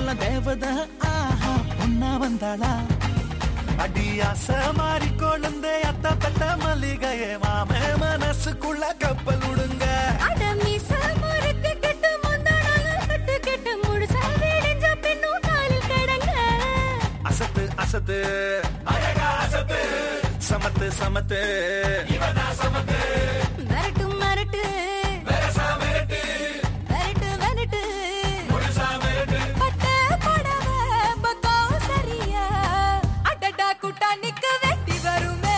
எல்லாம் தேவதை ஆஹா பொண்ணா வந்தாளா அடி ஆசை மாறி கொழுந்து அத்த பெத்த மல்லிகையே மாமே மனசுக்குள்ள கப்பல் விடுங்க அட மீச முறுக்கு கெட்டு முந்தானால கட்டு கெட்டு முழுசா விடிஞ்ச பின்னும் காலில் கிடங்க அசத்து அசத்து அழகா அசத்து சமத்து சமத்து மிரட்டு மிரட்டு மிரட்டு மிரட்டு பட்டு புடவை பக்கம் சரியா அடடா கூட்டா நிக்க வெட்டி வருமே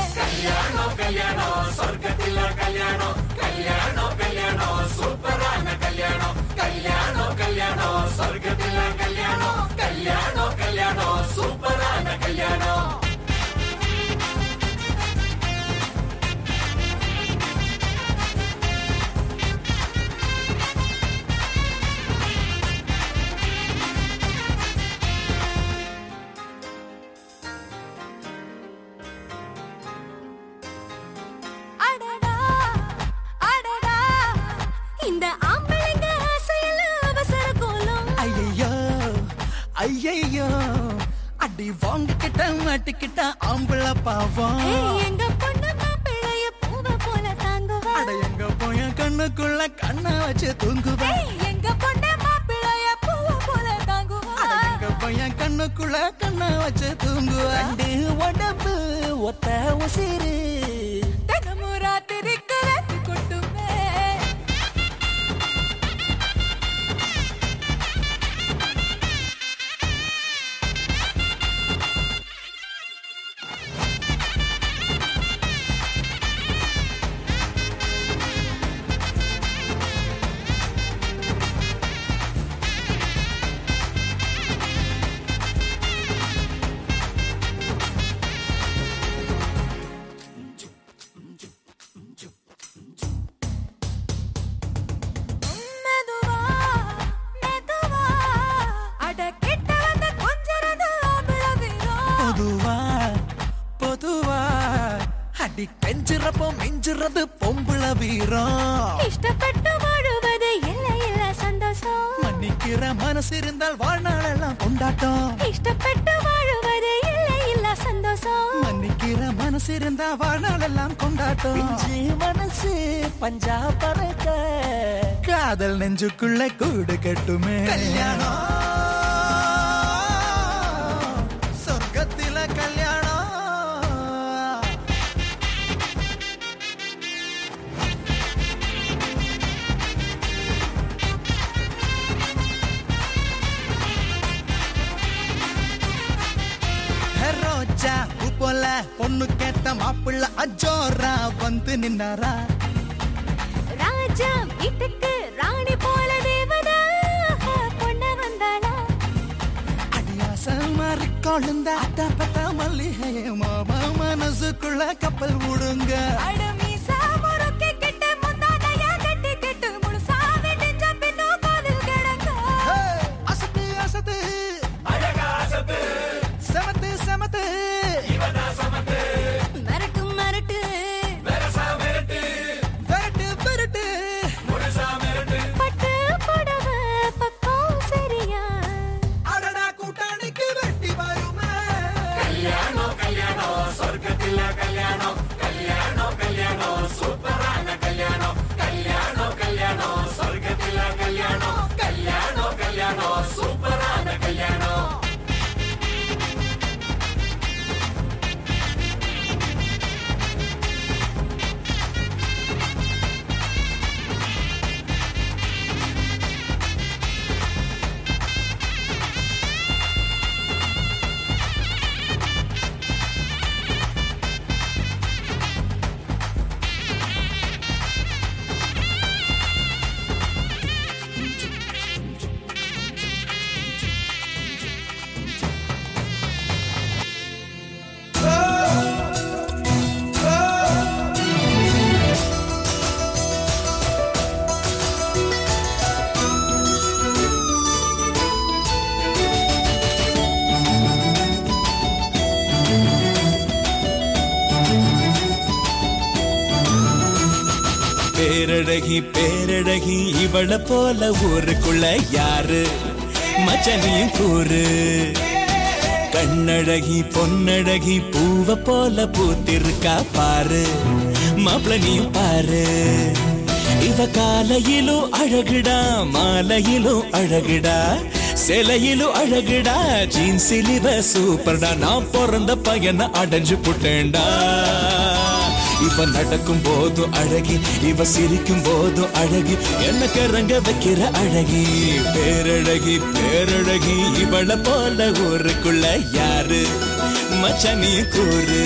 அடடா அடடா இந்த ஆம்பளைங்க ஆசையில அவசர கோலம் ஐயையோ ஐயையோ அடி வாங்கிக்கிட்ட மாட்டிக்கிட்ட ஆம்பள பாவம் ஏய், எங்க பொண்ணு மாப்பிள்ளைய பூவை போல தாங்குவா அட எங்க போய கண்ணுக்குள்ள கண்ணை வச்சு தூங்குவேன் ஏய், எங்க பொண்ணு மாப்பிள்ளைய பூவை போல தாங்குவா அட எங்க போய கண்ணுக்குள்ள கண்ணை வச்சு தூங்குவேன் ரெண்டு உடம்பு ஒத்த உசிறு தினமும் ராத்திரிக்கு ரத்து கொட்டுமே மெதுவா மெதுவா அட கிட்ட வந்து கொஞ்சறது ஆம்பள வீரம் பொதுவா பொதுவா அடி கெஞ்சுறப்போ மிஞ்சுறது பொம்பள வீரம் இஷ்டப்பட்டு வாழுவது இல்லை இல்ல சந்தோஷம் மன்னிக்கிற மனசு இருந்தால் வாழ்நாளெல்லாம் கொண்டாட்டம் இஷ்டப்பட்டு வாழுவது இல்லை இல்ல சந்தோஷம் மன்னிக்கிற மனசு இருந்தா வாழ்நாளெல்லாம் கொண்டாட்டம் பிஞ்சு மனசு பஞ்சா பறக்க காதல் நெஞ்சுக்குள்ள கூடு கட்டுமே கல்யாணம் சொர்க்கத்தில கல்யாணம் ரோஜா பூ போல பொண்ணு கேட்ட மாப்பிள்ள அஜோரா வந்து நின்னாரா ராஜா வீட்டுக்கு ராணி போல தேவதா பொண்ணு வந்தாளா அடியாசல் மாறி கொழுந்த அத்த பத்த மல்லிகையே மாமா மனசுக்குள்ள கப்பல் விடுங்க அட மீசா முறுக்கு கெட்டு முந்தானையா கட்டி கெட்டு முழுசா விடிஞ்ச பின்னும் காதில் கிடங்க ஹே, அசத்து அசத்து அழகா அசத்து சமத்து சமத்து மிரட்டு மிரட்டு விரட்டு விரட்டு பட்டு புடவை பக்கம் சரியா அடடா கூட்டாளிக்கு வெட்டி வருமே பேரழகி பேரழகி இவள போல ஊருக்குள்ள யாரு மச்சனியும் கூறு கண்ணழகி பொன்னழகி பூவ போல பூத்திருக்கா பாரு மாப்பிள நீயும் பாரு இவ காலையிலும் அழகுடா மாலையிலும் அழகுடா சிலையிலும் அழகுடா ஜீன்ஸில் இவ சூப்பர்டா நான் பிறந்த பையனை அடைஞ்சு புட்டேன்டா இவ நடக்கும் போதும் அழகி இவ சிரிக்கும் போதும் அழகி என்ன கரங்க வைக்கிற அழகி பேரழகி பேரழகி இவள போல ஊருக்குள்ள யாரு மச்சனி கூறு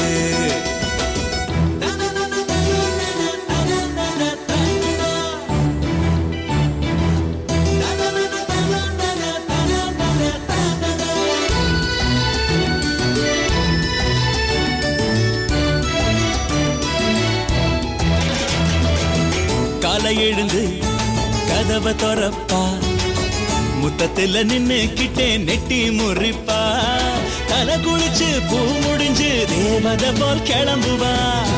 காலை எழுந்து கதவை திறப்பா முத்தத்துல நின்னு கிட்டே நெட்டி முறிப்பா தலை குளிச்சு பூ முடிஞ்சு தேவதை போல் கிளம்புவா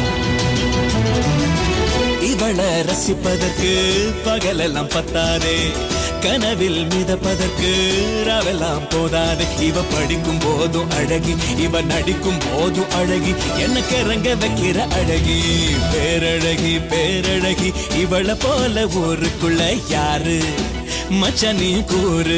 இவளை ரசிப்பதற்கு பகலெல்லாம் பத்தாதே கனவில் மிதப்பதற்கு ராவெல்லாம் போதாது இவ படிக்கும் போதும் அழகி இவ நடிக்கும் போதும் அழகி என்ன கிறங்க வைக்கிற அழகி பேரழகி பேரழகி இவள போல ஊருக்குள்ள யாரு மச்சனி கூறு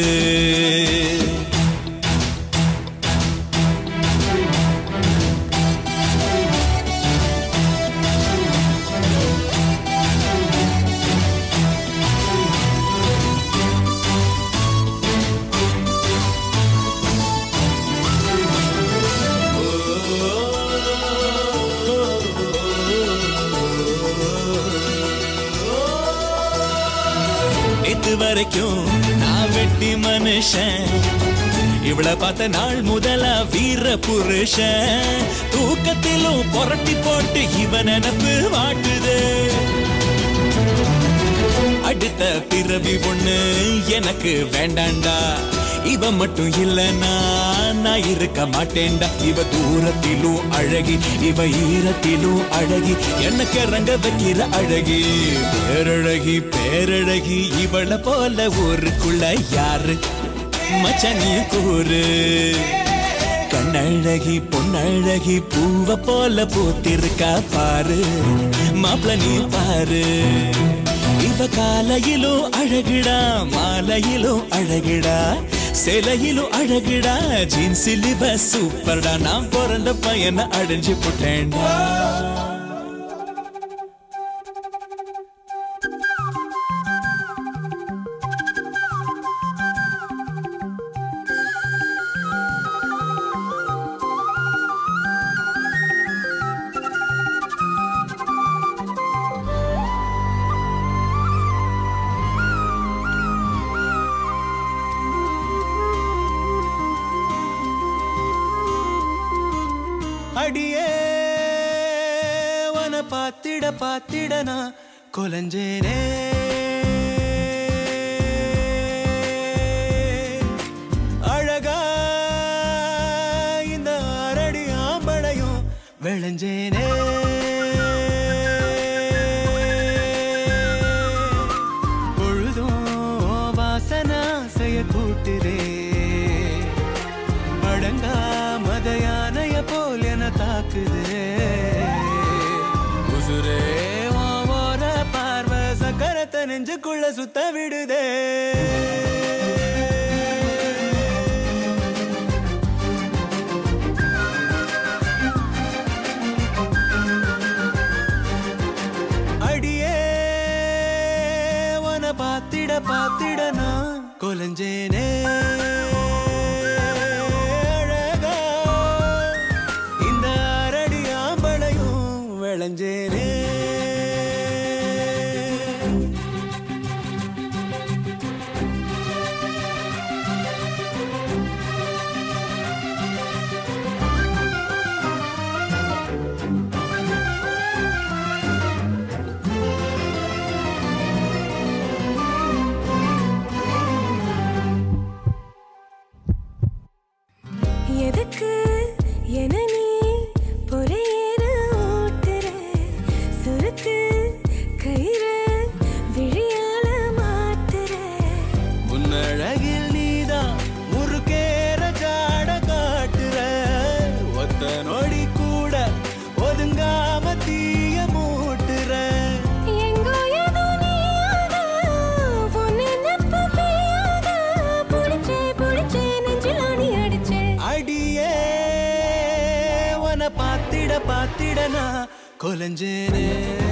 நேத்து வரைக்கும் நான் வெட்டி மனுஷன் இவள பார்த்த நாள் முதலா வீர புருஷன் தூக்கத்திலும் புரட்டி போட்டு இவ நினப்பு வாட்டுது அடுத்த பிறவி ஒண்ணு எனக்கு வேண்டாண்டா இவ மட்டும் இல்லனா நான் இருக்க மாட்டேன்டா இவ தூரத்திலும் அழகி இவ ஈரத்திலும் அழகி என்ன கிறங்க வைக்கிற அழகி பேரழகி பேரழகி இவள போல ஊருக்குள்ள யாரு மச்சனி கூறு கண்ணழகி பொன்னழகி பூவ போல பூத்திருக்கா பாரு மாப்பிள நீ பாரு இவ காலையிலும் அழகுடா மாலையிலும் அழகுடா சிலையிலும் அழகுடா ஜீன்ஸில் இவ சூப்பர்டா நான் பிறந்த பையனை அடைஞ்சு புட்டேன்டா அடியே வன பாத்திட பாத்திட நான் கொலஞ்சேனே அழகா இந்த அரடி ஆம்பளையும் விளைஞ்சேனே பொழுதும் வாசனா செய்ய கூட்டுதே அடங்கா மத யானைய போல் என தாக்குது உசுரே உன் ஓர பார்வை சக்கரத்தை நெஞ்சுக்குள்ள சுத்த விடுதே அடியே உன பாத்திட பாத்திட நான் கொலஞ்சேனே அழகா இந்த அரடி ஆம்பளையும் விளைஞ்சேனே எதுக்கு என நீ பொறையேற ஓட்டுற சுருக்கு கயிறு விழ பாத்திட பாத்திட நான் கொலஞ்சேனே